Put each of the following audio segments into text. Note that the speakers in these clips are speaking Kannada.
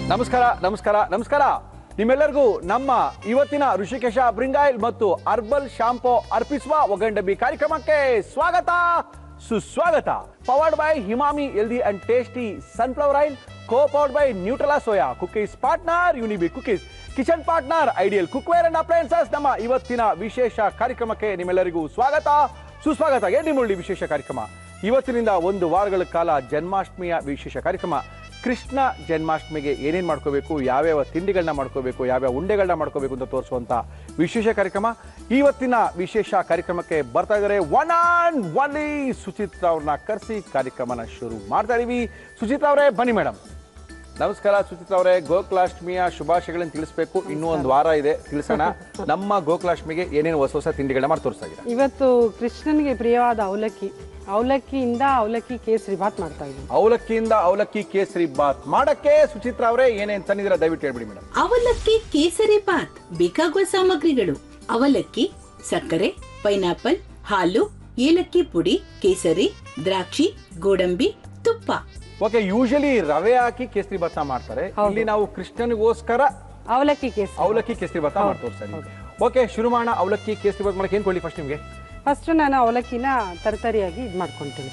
ನಮಸ್ಕಾರ ನಮಸ್ಕಾರ ನಮಸ್ಕಾರ ನಿಮ್ಮೆಲ್ಲರಿಗೂ ನಮ್ಮ ಇವತ್ತಿನ ಋಷಿಕೇಶ ಬ್ರಿಂಗಾಯಿಲ್ ಮತ್ತು ಅರ್ಬಲ್ ಶಾಂಪೋ ಅರ್ಪಿಸುವ ಒಗಂಡಬಿ ಕಾರ್ಯಕ್ರಮಕ್ಕೆ ಸ್ವಾಗತ ಸುಸ್ವಾಗತ ಪವರ್ಡ್ ಬೈ ಹಿಮಾಮಿ ಎಲ್ದಿ and tasty sunflower oil co powered by Nutrela soya cookies partner Unibic cookies kitchen partner Ideal cookware and appliances ನಮ್ಮ ಇವತ್ತಿನ ವಿಶೇಷ ಕಾರ್ಯಕ್ರಮಕ್ಕೆ ನಿಮ್ಮೆಲ್ಲರಿಗೂ ಸ್ವಾಗತ ಸುಸ್ವಾಗತ ಎಡ್ಡಿಮುಳ್ಳಿ ವಿಶೇಷ ಕಾರ್ಯಕ್ರಮ ಇವತ್ತಿನಿಂದ ಒಂದು ವಾರಗಳ ಕಾಲ ಜನ್ಮಾಷ್ಟಮಿಯ ವಿಶೇಷ ಕಾರ್ಯಕ್ರಮ ಕೃಷ್ಣ ಜನ್ಮಾಷ್ಟಮಿಗೆ ಏನೇನು ಮಾಡ್ಕೋಬೇಕು ಯಾವ್ಯಾವ ತಿಂಡಿಗಳನ್ನ ಮಾಡ್ಕೋಬೇಕು ಯಾವ್ಯಾವ ಉಂಡೆಗಳನ್ನ ಮಾಡ್ಕೋಬೇಕು ಅಂತ ತೋರಿಸುವಂತ ವಿಶೇಷ ಕಾರ್ಯಕ್ರಮ ಇವತ್ತಿನ ವಿಶೇಷ ಕಾರ್ಯಕ್ರಮಕ್ಕೆ ಬರ್ತಾ ಇದ್ದಾರೆ ಒನ್ ಆನ್ ಒನ್ಲಿ ಸುಚಿತ್ರಾ ಅವ್ರನ್ನ ಕರೆಸಿ ಕಾರ್ಯಕ್ರಮನ ಶುರು ಮಾಡ್ತಾ ಇದೀವಿ ಸುಚಿತ್ರಾ ಅವರೇ ಬನ್ನಿ ಮೇಡಮ್ ನಮಸ್ಕಾರ ಸುಚಿತ್ರಾ ಅವರೇ ಗೋಕುಲಾಷ್ಟಮಿಯ ಶುಭಾಶಯಗಳನ್ನು ತಿಳಿಸ್ಬೇಕು ಇನ್ನೂ ಒಂದು ವಾರ ಇದೆ ತಿಳಿಸೋಣ ನಮ್ಮ ಗೋಕುಲಾಷ್ಟಮಿಗೆ ಏನೇನು ಹೊಸ ಹೊಸ ತಿಂಡಿಗಳನ್ನ ಮಾಡಿ ತೋರಿಸ್ತಾ ಇದ್ದೀರಾ ಇವತ್ತು ಕೃಷ್ಣನಿಗೆ ಪ್ರಿಯವಾದ ಅವಲಕ್ಕಿ ಅವಲಕ್ಕಿಯಿಂದ ಅವಲಕ್ಕಿ ಕೇಸರಿ ಭಾತ್ ಮಾಡ್ತಾ ಇದ್ದೀನಿ ಅವಲಕ್ಕಿಯಿಂದ ಅವಲಕ್ಕಿ ಕೇಸರಿ ಬಾತ್ ಮಾಡಕ್ಕೆ ಸುಚಿತ್ರಾ ಅವರೇ ಏನೇನು ತಂದಿದ್ದೀರಾ ದಯವಿಟ್ಟು ಹೇಳ್ಬಿಡಿ ಮೇಡಮ್ ಅವಲಕ್ಕಿ ಕೇಸರಿ ಬಾತ್ ಬೇಕಾಗುವ ಸಾಮಗ್ರಿಗಳು ಅವಲಕ್ಕಿ ಸಕ್ಕರೆ ಪೈನಾಪಲ್ ಹಾಲು ಏಲಕ್ಕಿ ಪುಡಿ ಕೇಸರಿ ದ್ರಾಕ್ಷಿ ಗೋಡಂಬಿ ತುಪ್ಪ ಓಕೆ ಯೂಶಲಿ ರವೆ ಹಾಕಿ ಕೇಸರಿ ಭತ್ತ ಮಾಡ್ತಾರೆ ಇಲ್ಲಿ ನಾವು ಕೃಷ್ಣನಿಗೋಸ್ಕರ ಅವಲಕ್ಕಿ ಕೇಸರಿ ಅವಲಕ್ಕಿ ಕೇಸರಿ ಭತ್ತ ಮಾಡಿ ತೋರಿಸ್ತಾ ಇದೀವಿ ಓಕೆ ಶುರು ಮಾಡೋಣ ಅವಲಕ್ಕಿ ಕೇಸರಿ ಭತ್ತ ಮಾಡಕ್ಕೆ ಏನ್ ಕೊಡ್ಲಿ ಫಸ್ಟ್ ನಿಮಗೆ ಫಸ್ಟ್ ನಾನು ಅವಲಕ್ಕಿನ ತರತರಿಯಾಗಿ ಇದು ಮಾಡ್ಕೊಂತೀನಿ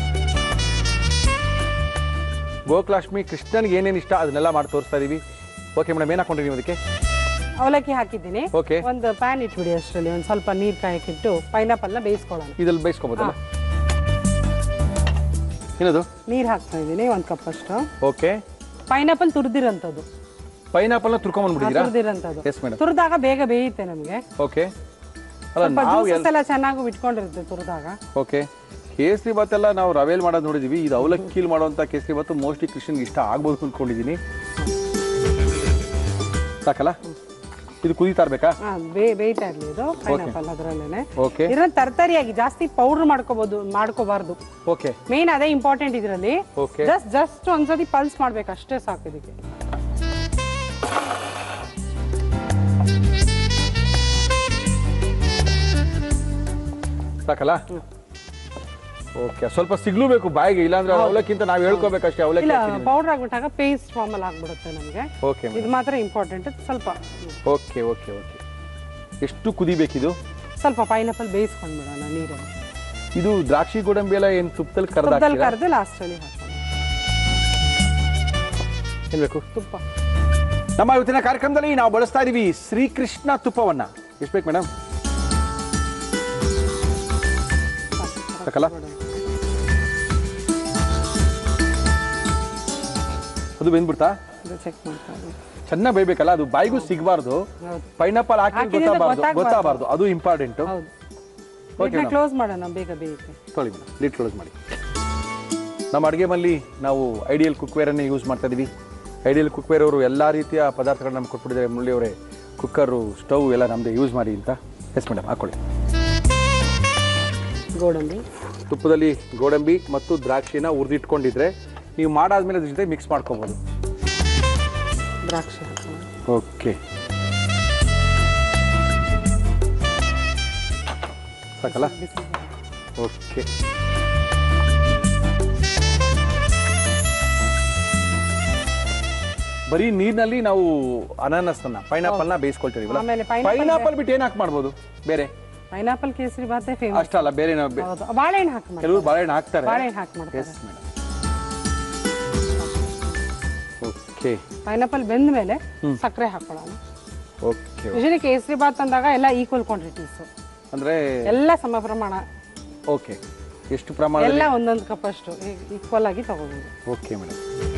ಗೋಕುಲಾಷ್ಟಮಿ ಕೃಷ್ಣನ್ಗೆ ಏನೇನು ಇಷ್ಟ ಅದನ್ನೆಲ್ಲ ಮಾಡಿ ತೋರಿಸ್ತಾ ಇದೀವಿ ಓಕೆ ಮೇಡಮ್ ಏನು ಹಾಕೊಂಡ್ರಿ ನೀವು ಅದಕ್ಕೆ ಅವಲಕ್ಕಿ ಹಾಕಿದ್ದೀನಿ ಓಕೆ ಒಂದು ಪ್ಯಾನ್ ಇಟ್ಬಿಡಿ ಅಷ್ಟರಲ್ಲಿ ಒಂದು ಸ್ವಲ್ಪ ನೀರು ಕಾಯಕ್ಕಿಟ್ಟು ಪೈನಾಪಲ್ನ ಬೇಯಿಸ್ಕೊಳ್ಳೋಣ ಇದ್ರಲ್ಲಿ ಬೇಯಿಸ್ಕೊಬೋದಲ್ಲ ಏನದು ನೀರು ಹಾಕ್ತಾ ಇದ್ದೀನಿ ಒಂದು ಕಪ್ ಅಷ್ಟು ಓಕೆ ಪೈನಾಪಲ್ ತುರಿದಿರೋಂಥದ್ದು ಪೈನಾಪಲ್ನ ತುರ್ಕೊಂಬಂದ್ಬಿಟ್ಟಿದ್ದೀರಾ ತುರಿದಿರೋಂಥದ್ದು ಎಸ್ ಮೇಡಮ್ ತುರಿದಾಗ ಬೇಗ ಬೇಯುತ್ತೆ ನಮಗೆ ಓಕೆ ಅಲ್ಲ ಸ್ವಲ್ಪ ನಾವು ಜ್ಯೂಸಸ್ ಎಲ್ಲ ಚೆನ್ನಾಗಿ ಬಿಟ್ಕೊಂಡಿರುತ್ತೆ ತುರಿದಾಗ ಓಕೆ ಕೇಸರಿ ಭಾತ್ ಎಲ್ಲ ನಾವು ರವೆಲ್ ಮಾಡೋದು ನೋಡಿದೀವಿ ಇದು ಅವಲಕ್ಕಿಲ್ ಮಾಡುವಂಥ ಕೇಸರಿ ಭಾತ್ ಮೋಸ್ಟ್ಲಿ ಕೃಷ್ಣನ್ಗೆ ಇಷ್ಟ ಆಗ್ಬೋದು ಅಂದ್ಕೊಂಡಿದ್ದೀನಿ ಸಾಕಲ್ಲ ಇದು ಕುದೀತಾ ಇರ್ಬೇಕಾ ಹಾ ಬೇ ಬೇಯ್ತಾ ಇರಲಿ ಇದು ಪೈನಾಪಲ್ ಅದರಲ್ಲೇನೆ ಓಕೆ ಇದನ್ನ ತರತರಿಯಾಗಿ ಜಾಸ್ತಿ ಪೌಡರ್ ಮಾಡ್ಕೋಬಹುದು ಮಾಡ್ಕೋಬಾರ್ದು ಓಕೆ ಮೇನ್ ಅದೇ ಇಂಪಾರ್ಟೆಂಟ್ ಇದರಲ್ಲಿ ಓಕೆ ಜಸ್ಟ್ ಜಸ್ಟ್ ಒಂದ್ಸತಿ ಪಲ್ಸ್ ಮಾಡ್ಬೇಕು ಅಷ್ಟೇ ಸಾಕು ಇದಕ್ಕೆ ಸಾಕಲ್ಲ ಓಕೆ ಸ್ವಲ್ಪ ಸಿಗ್ಲೂ ಬೇಕು ಬಾಯಿಗೆ ಇಲ್ಲಾಂದ್ರೆ ಅವಲಕ್ಕಿಂತ ನಾವು ಹೇಳ್ಕೋಬೇಕಷ್ಟೇ ಅವಲಕ್ಕಿ ಇಲ್ಲ ಪೌಡರ್ ಆಗ್ಬಿಟ್ಟಾಗ ಪೇಸ್ಟ್ ಫಾರ್ಮ್ ಅಲ್ಲಿ ಆಗ್ಬಿಡುತ್ತೆ ನಮಗೆ ಓಕೆ ಇದು ಮಾತ್ರ ಇಂಪಾರ್ಟೆಂಟ್ ಸ್ವಲ್ಪ ಓಕೆ ಓಕೆ ಓಕೆ ಎಷ್ಟು ಕುದಿಬೇಕಿದು ಸ್ವಲ್ಪ ಪೈನಾಪಲ್ ಬೇಯಿಸ್ಕೊಂಡ್ಬಿಡೋಣ ನೀರಲ್ಲಿ ಇದು ದ್ರಾಕ್ಷಿ ಗೋಡಂಬಿ ಎಲ್ಲ ಏನು ತುಪ್ಪದಲ್ಲಿ ತುಪ್ಪದಲ್ಲಿ ಕರೆದ ಕರೆದು ಲಾಸ್ಟಲ್ಲಿ ಹಾಕೋಣ ಏನ್ ಬೇಕು ತುಪ್ಪ ನಮ್ಮ ಇವತ್ತಿನ ಕಾರ್ಯಕ್ರಮದಲ್ಲಿ ನಾವು ಬಳಸ್ತಾ ಇದೀವಿ ಶ್ರೀಕೃಷ್ಣ ತುಪ್ಪವನ್ನ ಎಷ್ಟು ಬೇಕು ಮೇಡಮ್ ಸಾಕಲ್ಲ ಅದು ಬೆಂದ್ಬಿಡ್ತಾ ಇದು ಚೆಕ್ ಮಾಡ್ತಾ ಇದ್ದೀನಿ ಚೆನ್ನಾಗಿ ಬೇಯ್ಬೇಕಲ್ಲ ಅದು ಬಾಯಿಗೂ ಸಿಗಬಾರ್ದು ಹೌದು ಪೈನಾಪಲ್ ಹಾಕಿ ಹಾಕಿದ್ರೆ ಗೊತ್ತಾಗಬಾರ್ದು ಗೊತ್ತಾಗ್ಬಾರ್ದು. ಗೊತ್ತಾಗಬಾರ್ದು ಅದು ಇಂಪಾರ್ಟೆಂಟ್ ಹೌದು Okay, ಇದನ್ನ madam. ಕ್ಲೋಸ್ ಮಾಡೋಣ ಬೇಗ ಬೇಯುತ್ತೆ ತೊಳಿ ಮೇಡಮ್ ಲಿಡ್ ಕ್ಲೋಸ್ ಮಾಡಿ ನಮ್ಮ ಅಡುಗೆ ಮನೇಲಿ ನಾವು ಐಡಿಯಲ್ ಕುಕ್ವೇರನ್ನೇ ಯೂಸ್ ಮಾಡ್ತಾ ಇದೀವಿ ಐಡಿಯಲ್ ಕುಕ್ವೇರ್ ಅವರು ಎಲ್ಲ ರೀತಿಯ ಪದಾರ್ಥಗಳನ್ನ ನಮ್ಗೆ ಕೊಟ್ಬಿಟ್ಟಿದ್ದಾರೆ ಮುರಳಿ ಅವರೇ ಕುಕ್ಕರು ಸ್ಟವ್ ಎಲ್ಲ ನಮ್ಮದೇ ಯೂಸ್ ಮಾಡಿ ಅಂತ ಎಸ್ ಮೇಡಮ್ ಹಾಕೊಳ್ಳಿ ಗೋಡಂಬಿ ತುಪ್ಪದಲ್ಲಿ ಗೋಡಂಬಿ ಮತ್ತು ದ್ರಾಕ್ಷಿನ ಹುರಿದಿಟ್ಕೊಂಡಿದ್ರೆ ನೀವು ಮಾಡಾದ್ಮೇಲೆ ಅದ್ರ ಜೊತೆ ಮಿಕ್ಸ್ ಮಾಡ್ಕೊಬೋದು ದ್ರಾಕ್ಷಿ ಹಾಕೋಣ ಓಕೆ ಸಾಕಲ್ಲ ಬಿಸಿ ಓಕೆ ಬರೀ ನೀರಿನಲ್ಲಿ ನಾವು ಅನಾನಸ್ನ ಪೈನಾಪಲ್ನ ಬೇಯಿಸ್ಕೊಳ್ತೀವಲ್ಲ ಆಮೇಲೆ pineapple ಪೈನಾಪಲ್ ಬಿಟ್ಟು ಏನು ಹಾಕಿ ಮಾಡ್ಬೋದು ಬೇರೆ ಪೈನಾಪಲ್ ಕೇಸರಿ ಭಾತೆ ಫೇಮಸ್ ಅಷ್ಟಲ್ಲ ಬೇರೆ ನಾವು ಬೆ- ಹೌದು ಬಾಳೆಹಣ್ಣು ಹಾಕಿ ಮಾಡಿ ಕೆಲವರು ಬಾಳೆಹಣ್ಣು ಹಾಕ್ತಾರೆ ಬಾಳೆಹಣ್ಣು ಹಾಕಿ ಮಾಡ್ತಾರೆ ಎಸ್ ಮೇಡಮ್ ಓಕೆ ಪೈನಾಪಲ್ ಬೆಂದ ಮೇಲೆ ಸಕ್ಕರೆ ಹಾಕೊಳ್ಳೋಣ ಓಕೆ ಯೂಶಲಿ ಕೇಸರಿ ಬಾತ್ ಅಂದಾಗ ಎಲ್ಲ ಈಕ್ವಲ್ ಕ್ವಾಂಟಿಟೀಸ್ ಅಂದ್ರೆ ಎಲ್ಲ ಸಮ ಪ್ರಮಾಣ ಓಕೆ ಎಷ್ಟು ಪ್ರಮಾಣ ಎಲ್ಲ ಒಂದೊಂದು ಕಪ್ ಅಷ್ಟು ಈಕ್ವಲ್ ಆಗಿ ತಗೋಬಹುದು ಓಕೆ ಮೇಡಮ್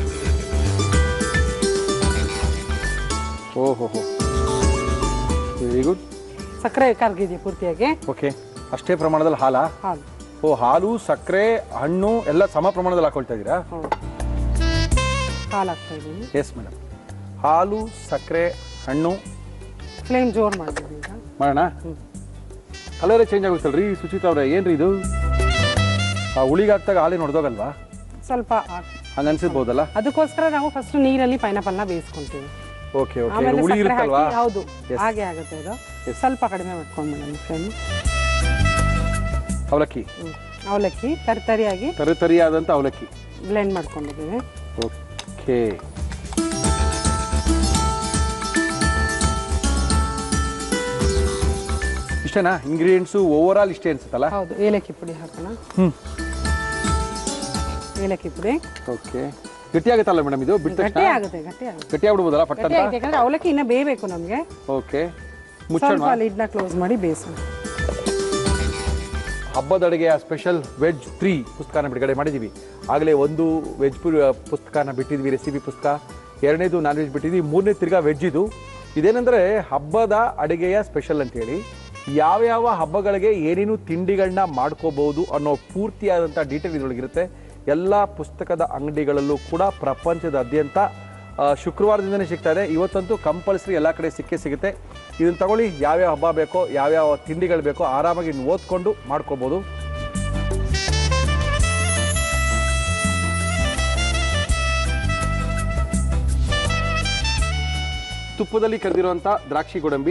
ಓಹೋ ಹೋ ವೆರಿ ಗುಡ್ ಸಕ್ಕರೆ ಕರ್ಗಿದೆ ಪೂರ್ತಿಯಾಗಿ ಓಕೆ ಅಷ್ಟೇ ಪ್ರಮಾಣದಲ್ಲಿ ಹಾಲಾ ಹಾಲು ಓ ಹಾಲು ಸಕ್ಕರೆ ಹಣ್ಣು ಎಲ್ಲ ಸಮ ಪ್ರಮಾಣದಲ್ಲಿ ಹಾಕೊಳ್ತಾ ಇದ್ದೀರಾ ಹೌದು ಹಾಲು ಹಾಕ್ತಾ ಇದ್ದೀನಿ ಎಸ್ ಮೇಡಮ್ ಹಾಲು ಸಕ್ಕರೆ ಹಣ್ಣು ಫ್ಲೇಮ್ ಜೋರ್ ಮಾಡಿದ್ದೀನಿ ಈಗ ಮಾಡೋಣ ಕಲರೇ ಚೇಂಜ್ ಆಗುತ್ತಲ್ರಿ ಸುಚಿತಾ ಅವ್ರೆ ಏನ್ರಿ ಇದು ಆ ಹುಳಿಗೆ ಹಾಕ್ದಾಗ ಹಾಲೇ ನೋಡ್ದೋಗಲ್ವಾ ಸ್ವಲ್ಪ ಹಾಕಿ ಹಂಗ ಅನ್ಸಿರ್ಬೋದಲ್ಲ ಅದಕ್ಕೋಸ್ಕರ ನಾವು ಫಸ್ಟ್ ನೀರಲ್ಲಿ ಪೈನಾಪಲ್ನ ಬೇಯಿಸ್ಕೊಂತೀವಿ ಓಕೆ ಓಕೆ ಆಮೇಲೆ ಹುಳಿ ಸಕ್ಕರೆ ಇರುತ್ತಲ್ವಾ ಹಾಕಿ ಹೌದು ಹಾಗೆ ಆಗುತ್ತೆ ಇದು ಸ್ವಲ್ಪ ಕಡಿಮೆ ಮಾಡ್ಕೊಂಡ್ಬಿಡೋಣ ಫ್ಲೇಮ್ ಅವಲಕ್ಕಿ ಅವಲಕ್ಕಿ ತರಿತರಿಯಾಗಿ ತರಿ ತರಿಯಾದಂಥ ಅವಲಕ್ಕಿ ಬ್ಲೆಂಡ್ ಮಾಡ್ಕೊಂಡಿದ್ದೀವಿ ಓಕೆ ಇಷ್ಟೇನಾ ಇಂಗ್ರೀಡಿಯೆಂಟ್ಸು ಓವರ್ ಆಲ್ ಇಷ್ಟೇ ಅನ್ಸುತ್ತಲ್ಲ ಹೌದು ಏಲಕ್ಕಿ ಪುಡಿ ಹಾಕೋಣ ಹ್ಮ್. ಏಲಕ್ಕಿ ಪುಡಿ ಓಕೆ ಗಟ್ಟಿ ಆಗುತ್ತಲ್ಲ ಮೇಡಮ್ ಇದು ಬಿಟ್ಟ ಗಟ್ಟಿ ತಕ್ಷಣ ಆಗುತ್ತೆ ಗಟ್ಟಿ ಆಗುತ್ತೆ ಗಟ್ಟಿ ಆಗ್ಬಿಡ್ಬೋದಲ್ಲ ಪಟ್ಟ ಗಟ್ಟಿ ಆಗುತ್ತೆ ಯಾಕಂದ್ರೆ ಅವಲಕ್ಕಿ ಇನ್ನೂ ಬೇಯಬೇಕು ನಮಗೆ ಓಕೆ ಮುಚ್ಚೋಣ ಸ್ವಲ್ಪ ಲಿಡ್ನ ಕ್ಲೋಸ್ ಮಾಡಿ ಬೇಯಿಸೋಣ ಹಬ್ಬದ ಅಡುಗೆಯ ಸ್ಪೆಷಲ್ ವೆಜ್ ತ್ರೀ ಪುಸ್ತಕನ ಬಿಡುಗಡೆ ಮಾಡಿದ್ದೀವಿ ಆಗಲೇ ಒಂದು ವೆಜ್ ಪುಸ್ತಕನ ಬಿಟ್ಟಿದ್ವಿ ರೆಸಿಪಿ ಪುಸ್ತಕ ಎರಡನೇದು ನಾನ್ ವೆಜ್ ಬಿಟ್ಟಿದ್ವಿ ಮೂರನೇ ತಿರ್ಗಾ ವೆಜ್ ಇದು ಇದೇನೆಂದರೆ ಹಬ್ಬದ ಅಡುಗೆಯ ಸ್ಪೆಷಲ್ ಅಂತೇಳಿ ಯಾವ್ಯಾವ ಹಬ್ಬಗಳಿಗೆ ಏನೇನು ತಿಂಡಿಗಳನ್ನ ಮಾಡ್ಕೋಬಹುದು ಅನ್ನೋ ಪೂರ್ತಿಯಾದಂಥ ಡೀಟೇಲ್ ಇದರೊಳಗಿರುತ್ತೆ ಎಲ್ಲ ಪುಸ್ತಕದ ಅಂಗಡಿಗಳಲ್ಲೂ ಕೂಡ ಪ್ರಪಂಚದಾದ್ಯಂತ ಆ, ಶುಕ್ರವಾರದಿಂದನೇ ಸಿಗ್ತಾ ಇದೆ ಇವತ್ತಂತೂ ಕಂಪಲ್ಸರಿ ಎಲ್ಲ ಕಡೆ ಸಿಕ್ಕೇ ಸಿಗುತ್ತೆ ಇದನ್ನು ತಗೊಳ್ಳಿ ಯಾವ್ಯಾವ ಹಬ್ಬ ಬೇಕೋ ಯಾವ್ಯಾವ ತಿಂಡಿಗಳು ಬೇಕೋ ಆರಾಮಾಗಿ ನೀವು ಓದ್ಕೊಂಡು ಮಾಡ್ಕೋಬೋದು ತುಪ್ಪದಲ್ಲಿ ಕರೆದಿರುವಂಥ ದ್ರಾಕ್ಷಿ ಗೋಡಂಬಿ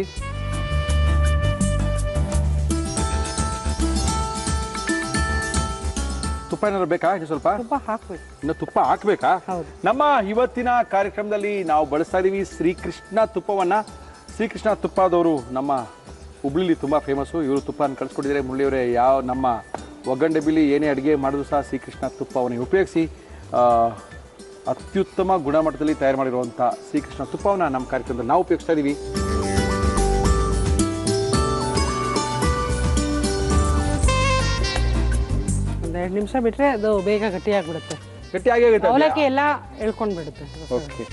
ತುಪ್ಪ ಏನಾದ್ರು ಬೇಕಾ ಇದು ಸ್ವಲ್ಪ ತುಪ್ಪ ಹಾಕ್ಬೇಕು ಇನ್ನು ತುಪ್ಪ ಹಾಕ್ಬೇಕಾ ಹೌದು. ನಮ್ಮ ಇವತ್ತಿನ ಕಾರ್ಯಕ್ರಮದಲ್ಲಿ ನಾವು ಬಳಸ್ತಾ ಇದೀವಿ ಶ್ರೀಕೃಷ್ಣ ತುಪ್ಪವನ್ನ ಶ್ರೀಕೃಷ್ಣ ತುಪ್ಪದವರು ನಮ್ಮ ಹುಬ್ಳಿಲಿ ತುಂಬಾ ಫೇಮಸ್ಸು ಇವರು ತುಪ್ಪನ ಕಳಿಸ್ಕೊಟ್ಟಿದ್ದಾರೆ ಮುರಳಿಯವರೇ ಯಾವ ನಮ್ಮ ಒಗ್ಗಂಡೆಬಿಲಿ ಏನೇ ಅಡುಗೆ ಮಾಡಿದ್ರು ಸಹ ಶ್ರೀಕೃಷ್ಣ ತುಪ್ಪವನ್ನು ಉಪಯೋಗಿಸಿ ಆ, ಅತ್ಯುತ್ತಮ ಗುಣಮಟ್ಟದಲ್ಲಿ ತಯಾರು ಮಾಡಿರುವಂಥ ಶ್ರೀಕೃಷ್ಣ ತುಪ್ಪವನ್ನು ನಮ್ಮ ಕಾರ್ಯಕ್ರಮದಲ್ಲಿ ನಾವು ಉಪಯೋಗಿಸ್ತಾ ಇದೀವಿ ಒಂದು ಎರಡು ನಿಮಿಷ ಬಿಟ್ರೆ ಅದು ಬೇಗ ಗಟ್ಟಿ ಆಗ್ಬಿಡುತ್ತೆ ಗಟ್ಟಿ ಆಗೇ ಆಗುತ್ತೆ ಅದು. ಅವಲಕ್ಕಿ ಎಲ್ಲ ಎಳ್ಕೊಂಡು ಬಿಡುತ್ತೆ ಓಕೆ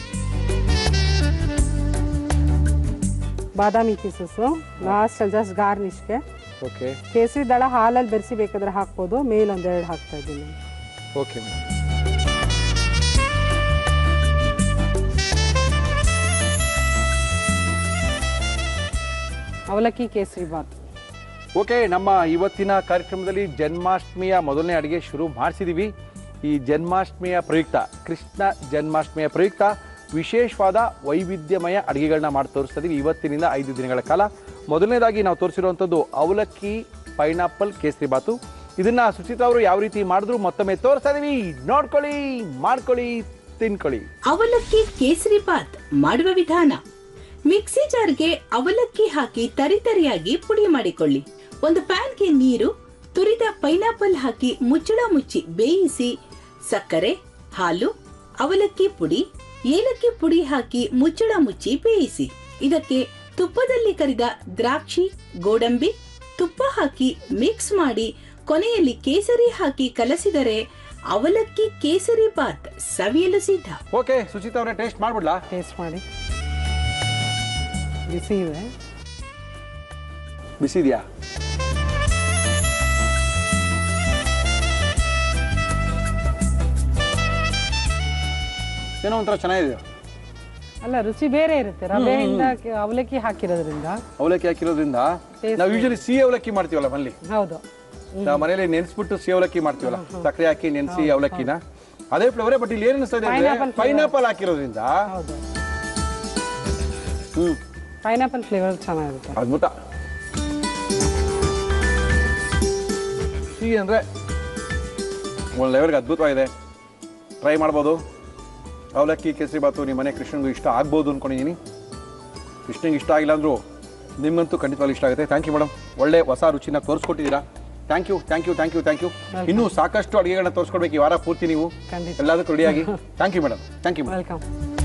ಬಾದಾಮಿ ಪೀಸಸ್ಸು ಲಾಸ್ಟಲ್ಲಿ ಜಸ್ಟ್ ಗಾರ್ನಿಷ್ಗೆ ಓಕೆ ಕೇಸರಿ ದಳ ಹಾಲಲ್ಲಿ ಬೆರೆಸಿ ಬೇಕಾದ್ರೆ ಹಾಕ್ಬೋದು ಮೇಲೆ ಒಂದೆರಡು ಹಾಕ್ತಾ ಇದ್ದೀನಿ ಓಕೆ ಮೇಡಮ್ ಅವಲಕ್ಕಿ ಕೇಸರಿ ಬಾತ್ ಓಕೆ ನಮ್ಮ ಇವತ್ತಿನ ಕಾರ್ಯಕ್ರಮದಲ್ಲಿ ಜನ್ಮಾಷ್ಟಮಿಯ ಮೊದಲನೇ ಅಡುಗೆ ಶುರು ಮಾಡಿಸಿದ್ದೀವಿ ಈ ಜನ್ಮಾಷ್ಟಮಿಯ ಪ್ರಯುಕ್ತ ಕೃಷ್ಣ ಜನ್ಮಾಷ್ಟಮಿಯ ಪ್ರಯುಕ್ತ ವಿಶೇಷವಾದ ವೈವಿಧ್ಯಮಯ ಅಡುಗೆಗಳನ್ನ ಮಾಡಿ ತೋರಿಸ್ತಾ ಇದೀವಿ ಇವತ್ತಿನಿಂದ ಐದು ದಿನಗಳ ಕಾಲ ಮೊದಲನೇದಾಗಿ ನಾವು ತೋರಿಸಿರುವಂಥದ್ದು ಅವಲಕ್ಕಿ ಪೈನಾಪಲ್ ಕೇಸರಿ ಬಾತು ಇದನ್ನ ಸುಚಿತಾ ಅವರು ಯಾವ ರೀತಿ ಮಾಡಿದ್ರು ಮತ್ತೊಮ್ಮೆ ತೋರಿಸ್ತಾ ಇದೀವಿ ನೋಡ್ಕೊಳ್ಳಿ ಮಾಡ್ಕೊಳ್ಳಿ ತಿನ್ಕೊಳ್ಳಿ ಅವಲಕ್ಕಿ ಕೇಸರಿ ಬಾತ್ ಮಾಡುವ ವಿಧಾನ ಮಿಕ್ಸಿ ಜಾರ್ಗೆ ಅವಲಕ್ಕಿ ಹಾಕಿ ತರಿತರಿಯಾಗಿ ಪುಡಿ ಮಾಡಿಕೊಳ್ಳಿ ಒಂದು ಪ್ಯಾನ್ಗೆ ನೀರು ತುರಿದ ಪೈನಾಪಲ್ ಹಾಕಿ ಮುಚ್ಚಳ ಮುಚ್ಚಿ ಬೇಯಿಸಿ ಸಕ್ಕರೆ ಹಾಲು ಅವಲಕ್ಕಿ ಪುಡಿ ಏಲಕ್ಕಿ ಪುಡಿ ಹಾಕಿ ಮುಚ್ಚಳ ಮುಚ್ಚಿ ಬೇಯಿಸಿ ಇದಕ್ಕೆ ತುಪ್ಪದಲ್ಲಿ ಕರಿದ ದ್ರಾಕ್ಷಿ ಗೋಡಂಬಿ ತುಪ್ಪ ಹಾಕಿ ಮಿಕ್ಸ್ ಮಾಡಿ ಕೊನೆಯಲ್ಲಿ ಕೇಸರಿ ಹಾಕಿ ಕಲಸಿದರೆ ಅವಲಕ್ಕಿ ಕೇಸರಿ ಬಾತ್ ಸವಿಯಲು ಸಿದ್ಧ ಓಕೆ ಸುಚಿತಾ ಅವರೇ ಟೇಸ್ಟ್ ಮಾಡ್ಬಿಡ್ಲಾ ಟೇಸ್ಟ್ ಮಾಡಿ ಬಿಸಿ ಇದೆ ಬಿಸಿದ್ಯಾ ಏನೋ ಒಂಥರ ಚೆನ್ನಾಗಿದೆ ಅಲ್ಲ ರುಚಿ ಬೇರೆ ಇರುತ್ತೆ ರವೆಯಿಂದ ಕೆ- ಅವಲಕ್ಕಿ ಹಾಕಿರೋದ್ರಿಂದ ಅವಲಕ್ಕಿ ಹಾಕಿರೋದ್ರಿಂದ Taste ನಾವು ಯೂಶಲಿ ಸಿಹಿ ಅವಲಕ್ಕಿ ಮಾಡ್ತೀವಲ್ಲ ಮನೇಲಿ ಹೌದು ನಾವು ಮನೇಲಿ ನೆನೆಸ್ಬಿಟ್ಟು ಸಿಹಿ ಅವಲಕ್ಕಿ ಮಾಡ್ತೀವಲ್ಲ ಸಕ್ಕರೆ ಹಾಕಿ ನೆನೆಸಿ ಅವಲಕ್ಕಿನ ಅದೇ ಫ್ಲೇವರೇ ಬಟ್ ಇಲ್ಲಿ ಏನು ಅನಿಸ್ತಾ ಇದೆ Pineapple flavor. ಪೈನಾಪಲ್ ಹಾಕಿರೋದ್ರಿಂದ ಹೌದು ಹ್ಮ್ ಪೈನಾಪಲ್ ಫ್ಲೇವರ್ ಚೆನ್ನಾಗಿರುತ್ತೆ ಅದ್ಭುತ ಸಿಹಿ ಅಂದರೆ ಒಂದು ಲೆವೆಲ್ಗೆ ಅದ್ಭುತವಾಗಿದೆ ಟ್ರೈ ಮಾಡ್ಬೋದು ಅವಲಕ್ಕಿ ಕೇಸರಿ ಬಾತು ನಿಮ್ಮ ಮನೆ ಕೃಷ್ಣನಿಗೂ ಇಷ್ಟ ಆಗ್ಬೋದು ಅಂದ್ಕೊಂಡಿದ್ದೀನಿ ಕೃಷ್ಣನಿಗೆ ಇಷ್ಟ ಆಗಿಲ್ಲ ಅಂದರೂ ನಿಮಗಂತೂ ಖಂಡಿತವಾಗ್ಲೂ ಇಷ್ಟ ಆಗುತ್ತೆ ಥ್ಯಾಂಕ್ ಯು ಮೇಡಮ್ ಒಳ್ಳೆ ಹೊಸ ರುಚಿನ ತೋರಿಸ್ಕೊಟ್ಟಿದ್ದೀರಾ thank you thank you thank you thank you ಇನ್ನೂ ಸಾಕಷ್ಟು ಅಡುಗೆಗಳನ್ನ ತೋರಿಸ್ಕೊಡ್ಬೇಕು ಈ ವಾರ ಪೂರ್ತಿ ನೀವು ಖಂಡಿತ ಎಲ್ಲದಕ್ಕೂ ರೆಡಿಯಾಗಿ thank you madam thank you welcome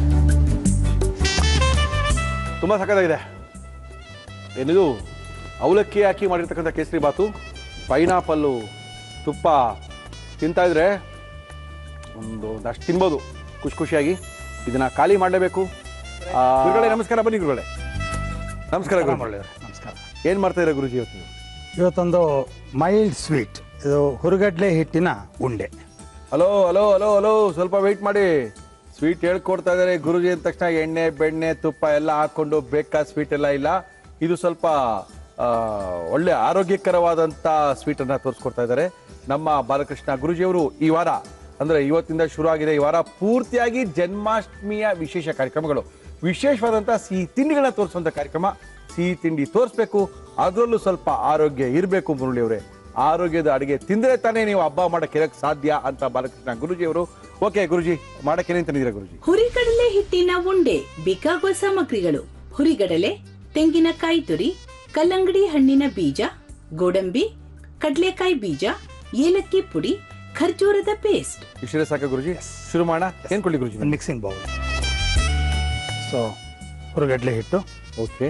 ತುಂಬ ಸಖತ್ತಾಗಿದೆ ಏನಿದು ಅವಲಕ್ಕಿ ಹಾಕಿ ಮಾಡಿರ್ತಕ್ಕಂಥ ಕೇಸರಿ ಬಾತು ಪೈನಾಪಲ್ಲು ತುಪ್ಪ ತಿಂತಾ ಇದ್ರೆ ಒಂದು ಒಂದಷ್ಟು ತಿನ್ಬೋದು ಖುಷಿ ಖುಷಿಯಾಗಿ ಇದನ್ನ ಖಾಲಿ ಮಾಡಲೇಬೇಕು ಗುರುಗಳೇ ನಮಸ್ಕಾರ ಬನ್ನಿ ಗುರುಗಳೇ ನಮಸ್ಕಾರ ಗುರುಗಳೇ ನಮಸ್ಕಾರ ಏನು ಮಾಡ್ತಾ ಇದ್ದೀರಾ ಗುರುಜಿ ಇವತ್ತು ನೀವು ಇವತ್ತೊಂದು ಮೈಲ್ಡ್ ಸ್ವೀಟ್ ಇದು ಹುರುಗಡ್ಲೆ ಹಿಟ್ಟಿನ ಉಂಡೆ ಹಲೋ ಹಲೋ ಹಲೋ ಹಲೋ ಸ್ವಲ್ಪ ವೆಯ್ಟ್ ಮಾಡಿ ಸ್ವೀಟ್ ಹೇಳ್ಕೊಡ್ತಾ ಇದ್ದಾರೆ ಗುರುಜಿ ಅಂದ ತಕ್ಷಣ ಎಣ್ಣೆ ಬೆಣ್ಣೆ ತುಪ್ಪ ಎಲ್ಲ ಹಾಕೊಂಡು ಬೇಕಾದ ಸ್ವೀಟ್ ಎಲ್ಲ ಇಲ್ಲ ಇದು ಸ್ವಲ್ಪ ಆ, ಒಳ್ಳೆ ಆರೋಗ್ಯಕರವಾದಂಥ ಸ್ವೀಟನ್ನು ತೋರಿಸ್ಕೊಡ್ತಾ ಇದ್ದಾರೆ ನಮ್ಮ ಬಾಲಕೃಷ್ಣ ಗುರುಜಿಯವರು ಈ ವಾರ ಅಂದರೆ ಇವತ್ತಿಂದ ಶುರು ಆಗಿದೆ ಈ ವಾರ ಪೂರ್ತಿಯಾಗಿ ಜನ್ಮಾಷ್ಟಮಿಯ ವಿಶೇಷ ಕಾರ್ಯಕ್ರಮಗಳು ವಿಶೇಷವಾದಂಥ ಸಿಹಿ ತಿಂಡಿಗಳನ್ನ ತೋರಿಸುವಂಥ ಕಾರ್ಯಕ್ರಮ ಸಿಹಿ ತಿಂಡಿ ತೋರಿಸ್ಬೇಕು ಅದರಲ್ಲೂ ಸ್ವಲ್ಪ ಆರೋಗ್ಯ ಇರಬೇಕು ಮುರಳಿಯವರೇ ಆರೋಗ್ಯದ ಅಡಿಗೆ ತಿಂದ್ರೆ ತಾನೇ ನೀವು ಹಬ್ಬ ಮಾಡಕ್ಕೆ ಇರಕ್ ಸಾಧ್ಯ ಅಂತ ಬಾಲಕೃಷ್ಣ ಗುರುಜಿಯವರು ಓಕೆ ಗುರುಜಿ ಮಾಡಕ್ಕೆ ಏನೇನ್ ತಂದಿದ್ದೀರಾ ಗುರುಜಿ ಹುರಿಗಡಲೆ ಹಿಟ್ಟಿನ ಉಂಡೆ ಬೇಕಾಗುವ ಸಾಮಗ್ರಿಗಳು ಹುರಿಗಡಲೆ ತೆಂಗಿನಕಾಯಿ ತುರಿ ಕಲ್ಲಂಗಡಿ ಹಣ್ಣಿನ ಬೀಜ ಗೋಡಂಬಿ ಕಡಲೆಕಾಯಿ ಬೀಜ ಏಲಕ್ಕಿ ಪುಡಿ ಖರ್ಜೂರದ ಪೇಸ್ಟ್ ಇಷ್ಟೇ ಸಾಕ ಗುರುಜಿ ಶುರು ಮಾಡೋಣ ಏನ್ ಕೊಡ್ಲಿ ಗುರುಜಿ ಒಂದು ಮಿಕ್ಸಿಂಗ್ ಬೌಲ್ ಸೊ ಹುರುಗಡ್ಲೆ ಹಿಟ್ಟು ಓಕೆ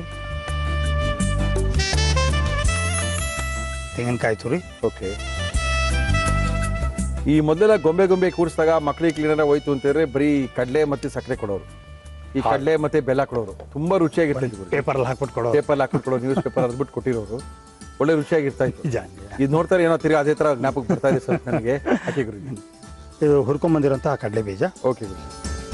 ತೆಂಗಿನಕಾಯಿ ತುರಿ ಓಕೆ ಈ ಮೊದಲೆಲ್ಲ ಗೊಂಬೆ ಗೊಂಬೆ ಕೂಡಿಸಿದಾಗ ಮಕ್ಳಿಗೆ ಕ್ಲೀನರ್ ಹೋಯ್ತು ಅಂತಂದ್ರೆ ಬರೀ ಕಡಲೆ ಮತ್ತೆ ಸಕ್ಕರೆ ಕೊಡೋರು ಈ ಕಡಲೆ ಮತ್ತೆ ಬೆಲ್ಲ ಕೊಡೋರು ತುಂಬಾ ರುಚಿಯಾಗಿರ್ತೈತಿ ಗುರುಜಿ ಪೇಪರಲ್ಲಿ ಹಾಕ್ಬಿಟ್ಟು ಕೊಡೋ ಪೇಪರ್ ಹಾಕೊಂಡು ಕೊಡೋರು ನ್ಯೂಸ್ ಪೇಪರ್ ಅದ್ಬಿಟ್ಟು ಕೊಟ್ಟಿರೋರು ಒಳ್ಳೆ ರುಚಿಯಾಗಿರ್ತಾ ಇತ್ತು ನಿಜ ನಿಜ. ಇದು ನೋಡ್ತಾರೆ ಏನೋ ತಿರ್ಗಿ ಅದೇ ತರ ಜ್ಞಾಪಕ ಬರ್ತಾ ಇದೆ ಸ್ವಲ್ಪ ನನಗೆ ಹಾಕಿ ಗುರುಜಿ ಇದು ಹುರ್ಕೊಂಬಂದಿರೋಂತಹ ಕಡಲೆ ಬೀಜ ಓಕೆ ಗುರುಜಿ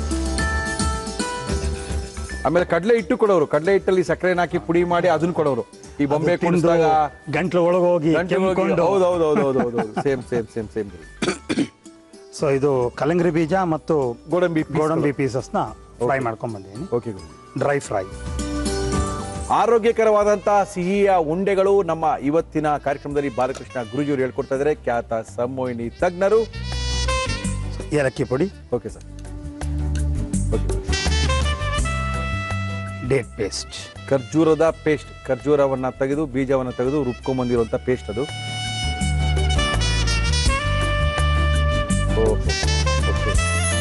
ಆಮೇಲೆ ಕಡಲೆ ಹಿಟ್ಟು ಕೊಡೋರು ಕಡಲೆ ಹಿಟ್ಟಲ್ಲಿ ಸಕ್ಕರೆ ಹಾಕಿ ಪುಡಿ ಮಾಡಿ ಅದನ್ನ ಕೊಡೋರು ಈ ಬೊಂಬೆ ತಿಂದು ಕುಡಿಸಿದಾಗ ಗಂಟ್ಲು ಒಳಗೋಗಿ ಕೆಮ್ಕೊಂಡು ಹೌದು ಹೌದು ಹೌದು ಹೌದು ಹೌದು same same same same so ಇದು ಕಲ್ಲಂಗಡಿ ಬೀಜ ಮತ್ತು ಗೋಡಂಬಿ ಗೋಡಂಬಿ ಪೀಸಸ್ನ ಫ್ರೈ ಮಾಡ್ಕೊಂಡ್ ಬಂದಿದ್ದೀನಿ ಓಕೆ ಗುರುಜಿ ಡ್ರೈ ಫ್ರೈ ಆರೋಗ್ಯಕರವಾದಂತಹ ಸಿಹಿಯ ಉಂಡೆಗಳು ನಮ್ಮ ಇವತ್ತಿನ ಕಾರ್ಯಕ್ರಮದಲ್ಲಿ ಬಾಲಕೃಷ್ಣ ಗುರುಜಿಯವರು ಹೇಳ್ಕೊಡ್ತಾ ಇದ್ದಾರೆ ಖ್ಯಾತ ಸಮೋಹಿನಿ ತಜ್ಞರು ಏಲಕ್ಕಿ ಪುಡಿ okay sir okay date paste ಖರ್ಜೂರದ ಪೇಸ್ಟ್ ಖರ್ಜೂರವನ್ನ ತೆಗೆದು ಬೀಜವನ್ನ ತೆಗೆದು ರುಬ್ಕೊಂಬಂದಿರುವಂತ ಪೇಸ್ಟ್ ಅದು ಓಹೋ ಓಕೆ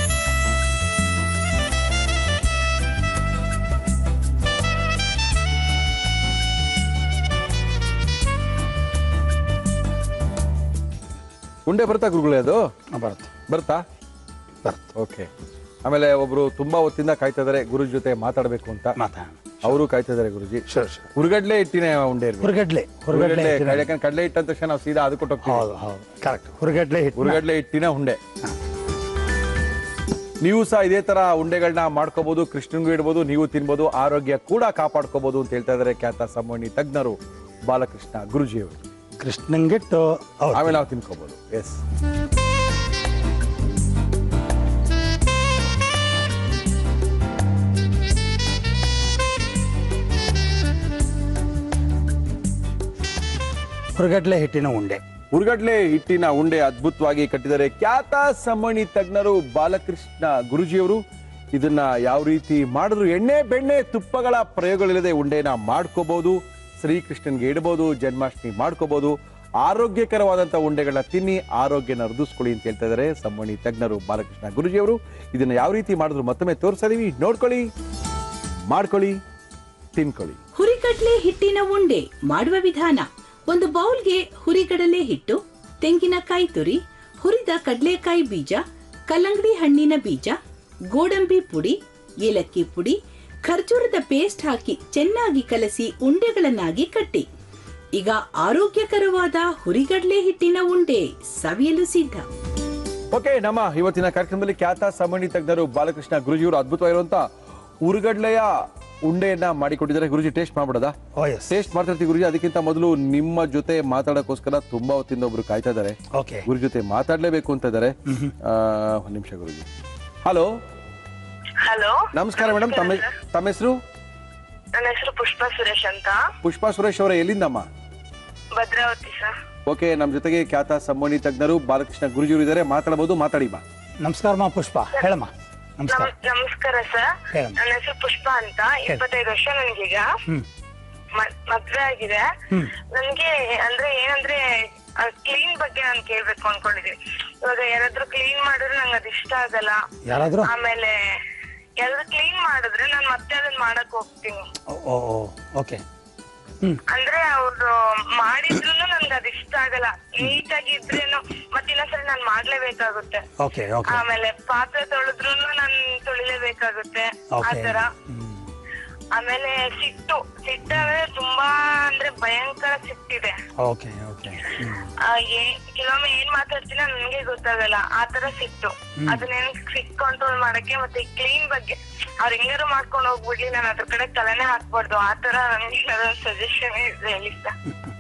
ಉಂಡೆ ಬರ್ತಾ ಗುರುಗಳೇ ಅದು ಬರುತ್ತೆ ಬರ್ತಾ ಬರುತ್ತೆ ಓಕೆ ಆಮೇಲೆ ಒಬ್ರು ತುಂಬಾ ಹೊತ್ತಿಂದ ಕಾಯ್ತಾ ಇದಾರೆ ಗುರುಜಿ ಜೊತೆ ಮಾತಾಡ್ಬೇಕು ಅಂತ ಮಾತಾಡೋಣ ಅವರು ಕಾಯ್ತಾ ಇದಾರೆ ಗುರುಜಿ ಶೋರ್ ಶೋರ್ ಹುರುಗಡ್ಲೆ ಹಿಟ್ಟಿನ ಉಂಡೆ ಇರ್ಬೇಕು. ಹುರುಗಡ್ಲೆ ಹುರುಗಡ್ಲೆ ಹುರುಗಡ್ಲೆ ಹಿಟ್ಟಿನ- ಯಾಕಂದ್ರೆ ಕಡಲೆ ಹಿಟ್ಟು ಅಂದ ತಕ್ಷಣ ನಾವು ಸೀದಾ ಅದು ಕೊಟ್ಟೋಗ್ತೀವಿ ಹೌದು ಹೌದು ಕರೆಕ್ಟ್ ಹುರುಗಡ್ಲೆ ಹಿಟ್ಟು ಹುರುಗಡ್ಲೆ ಹಿಟ್ಟಿನ ಉಂಡೆ ನೀವು ಸಹ ಇದೇ ತರ ಉಂಡೆಗಳನ್ನ ಮಾಡ್ಕೋಬಹುದು ಕೃಷ್ಣನ್ಗೂ ಇಡ್ಬೋದು ನೀವು ತಿನ್ಬೋದು ಆರೋಗ್ಯ ಕೂಡ ಕಾಪಾಡ್ಕೋಬಹುದು ಅಂತ ಹೇಳ್ತಾ ಇದಾರೆ ಖ್ಯಾತ ಸಂವಹನಿ ತಜ್ಞರು ಬಾಲಕೃಷ್ಣ ಗುರುಜಿಯವರು ಕೃಷ್ಣಂಗಿಟ್ಟು ಹೌದು ಆಮೇಲೆ ನಾವು ತಿನ್ಕೋಬಹುದು ಎಸ್ ಹುರುಗಡ್ಲೆ ಹಿಟ್ಟಿನ ಉಂಡೆ ಹುರುಗಡ್ಲೆ ಹಿಟ್ಟಿನ ಉಂಡೆ ಅದ್ಭುತವಾಗಿ ಕಟ್ಟಿದರೆ ಖ್ಯಾತ ಸಂವಹನಿ ತಜ್ಞರು ಬಾಲಕೃಷ್ಣ ಗುರುಜಿಯವರು ಇದನ್ನ ಯಾವ ರೀತಿ ಮಾಡಿದ್ರು ಎಣ್ಣೆ ಬೆಣ್ಣೆ ತುಪ್ಪಗಳ ಪ್ರಯೋಗಗಳಿಲ್ಲದೆ ಉಂಡೆನ ಮಾಡ್ಕೋಬಹುದು ಶ್ರೀಕೃಷ್ಣನ್ಗೆ ಇಡಬಹುದು ಜನ್ಮಾಷ್ಟಮಿ ಮಾಡ್ಕೋಬಹುದು ಆರೋಗ್ಯಕರವಾದಂಥ ಉಂಡೆಗಳನ್ನ ತಿನ್ನಿ ಆರೋಗ್ಯನ ವೃದ್ಧಿಸ್ಕೊಳ್ಳಿ ಅಂತ ಹೇಳ್ತಾ ಇದ್ದಾರೆ ಸಂವಹನಿ ತಜ್ಞರು ಬಾಲಕೃಷ್ಣ ಗುರುಜಿಯವರು ಇದನ್ನ ಯಾವ ರೀತಿ ಮಾಡಿದ್ರು ಮತ್ತೊಮ್ಮೆ ತೋರಿಸ್ತಾ ಇದೀವಿ ನೋಡ್ಕೊಳ್ಳಿ ಮಾಡ್ಕೊಳ್ಳಿ ತಿನ್ಕೊಳ್ಳಿ ಹುರಿಗಡಲೆ ಹಿಟ್ಟಿನ ಉಂಡೆ ಮಾಡುವ ವಿಧಾನ ಒಂದು ಬೌಲ್ಗೆ ಹುರಿಗಡಲೆ ಹಿಟ್ಟು ತೆಂಗಿನಕಾಯಿ ತುರಿ ಹುರಿದ ಕಡಲೆಕಾಯಿ ಬೀಜ ಕಲ್ಲಂಗಡಿ ಹಣ್ಣಿನ ಬೀಜ ಗೋಡಂಬಿ ಪುಡಿ ಏಲಕ್ಕಿ ಪುಡಿ ಖರ್ಜೂರದ ಪೇಸ್ಟ್ ಹಾಕಿ ಚೆನ್ನಾಗಿ ಕಲಸಿ ಉಂಡೆಗಳನ್ನಾಗಿ ಕಟ್ಟಿ ಈಗ ಆರೋಗ್ಯಕರವಾದ ಹುರಿಗಡಲೆ ಹಿಟ್ಟಿನ ಉಂಡೆ ಸವಿಯಲು ಸಿದ್ಧ ಓಕೆ ನಮ್ಮ ಇವತ್ತಿನ ಕಾರ್ಯಕ್ರಮದಲ್ಲಿ ಖ್ಯಾತ ಸಾಮಾನ್ಯ ತಜ್ಞರು ಬಾಲಕೃಷ್ಣ ಗುರುಜಿಯವರು ಅದ್ಭುತವಾಗಿರುವಂತ ಉರುಗಡ್ಲೆಯ ಉಂಡೆಯನ್ನ ಮಾಡಿಕೊಟ್ಟಿದ್ದಾರೆ ಗುರುಜಿ ಟೇಸ್ಟ್ ಮಾಡ್ಬಿಡೋದಾ ಓ ಎಸ್ ಟೇಸ್ಟ್ ಮಾಡ್ತಿರ್ತೀವಿ ಗುರುಜಿ ಅದಕ್ಕಿಂತ ಮೊದಲು ನಿಮ್ಮ ಜೊತೆ ಮಾತಾಡೋಕ್ಕೋಸ್ಕರ ತುಂಬಾ ಹೊತ್ತಿಂದ ಒಬ್ರು ಕಾಯ್ತಾ ಇದ್ದಾರೆ ಓಕೆ ಗುರು ಜೊತೆ ಮಾತಾಡ್ಲೇಬೇಕು ಅಂತ ಇದ್ದಾರೆ ಆ, ಒಂದ್ ನಿಮಿಷ ಗುರುಜಿ ಹಲೋ ಹಲೋ ನಮಸ್ಕಾರ ಮೇಡಮ್ ತಮ್ಮ ತಮ್ಮ ಹೆಸರು ನನ್ನ ಹೆಸರು ಪುಷ್ಪಾ ಸುರೇಶ್ ಅಂತ ಪುಷ್ಪಾ ಸುರೇಶ್ ಅವರೇ ಎಲ್ಲಿಂದಮ್ಮ ಭದ್ರಾವತಿ ಸರ್ ಓಕೆ ನಮ್ಮ ಜೊತೆಗೆ ಖ್ಯಾತ ಸಂವಹನಿ ತಜ್ಞರು ಬಾಲಕೃಷ್ಣ ಗುರುಜಿಯವರು ಇದ್ದಾರೆ ಮಾತಾಡಬಹುದು ಮಾತಾಡಿ ಬಾ ನಮಸ್ಕಾರ ಮಾ ಪುಷ್ಪ ಹೇಳಮ್ಮ ನಮಸ್ಕಾರ ನಮ್- ನಮಸ್ಕಾರ ಸರ್ ಹೇಳಮ್ಮ. ನನ್ನ ಹೆಸರು ಪುಷ್ಪಾ ಅಂತ ಇಪ್ಪತ್ತೈದು ವರ್ಷ ನನ್ಗೀಗ ಹ್ಮ್ ಮ- ಮದ್ವೆ ಆಗಿದೆ ಹ್ಮ್. ನನ್ಗೆ ಅಂದ್ರೆ ಏನಂದ್ರೆ ಕ್ಲೀನ್ ಬಗ್ಗೆ ನಾನು ಕೇಳ್ಬೇಕು ಅನ್ಕೊಂಡಿದೀನಿ ಇವಾಗ ಯಾರಾದ್ರೂ ಕ್ಲೀನ್ ಮಾಡಿದ್ರೆ ನಂಗೆ ಅದು ಇಷ್ಟ ಆಗಲ್ಲ ಯಾರಾದ್ರೂ ಆಮೇಲೆ ಯಾರಾದ್ರೂ ಕ್ಲೀನ್ ಮಾಡಿದ್ರೆ ನಾನು ಮತ್ತೆ ಅದನ್ನ ಮಾಡಕ್ ಹೋಗ್ತೀನಿ ಓ ಓ ಓಕೆ ಹ್ಮ್ ಅಂದ್ರೆ ಅವ್ರು ಮಾಡಿದ್ರು ನನ್ಗೆ ಅದು ಇಷ್ಟ ಆಗಲ್ಲ ನೀಟಾಗಿ ಇದ್ರೇನು ಮತ್ತೆ ಇನ್ನೊಂದ್ಸರಿ ನಾನ್ ಮಾಡ್ಲೇಬೇಕಾಗುತ್ತೆ ಓಕೆ ಓಕೆ ಆಮೇಲೆ ಪಾತ್ರೆ ತೊಳೆದ್ರು ನಾನ್ ತೊಳಿಲೇಬೇಕಾಗುತ್ತೆ ಓಕೆ ಆತರ ಹ್ಮ್ ಆಮೇಲೆ ಸಿಟ್ಟು ಸಿಟ್ಟಂದ್ರೆ ತುಂಬಾ ಅಂದ್ರೆ ಭಯಂಕರ ಸಿಟ್ಟಿದೆ ಓಕೆ ಓಕೆ ಹ್ಮ್ ಆ, ಏ- ಕೆಲವೊಮ್ಮೆ ಏನ್ ಮಾತಾಡ್ತೀನ ನನ್ಗೆ ಗೊತ್ತಾಗಲ್ಲ ಆತರ ಸಿಟ್ಟು ಅದನ್ನೇನ್ ಸಿಟ್ ಕಂಟ್ರೋಲ್ ಮಾಡಕ್ಕೆ ಮತ್ತೆ ಕ್ಲೀನ್ ಬಗ್ಗೆ ಅವ್ರ ಹೆಂಗಾರು ಮಾಡ್ಕೊಂಡು ಹೋಗ್ಬಿಡ್ಲಿ ನಾನು ಅದ್ರ ಕಡೆ ತಲೆನೇ ಹಾಕ್ಬಾರ್ದು ಆತರ ನನ್ಗೆ ಸಜೆಷನ್ ಇದೆ ಹೇಳಿ ಸರ್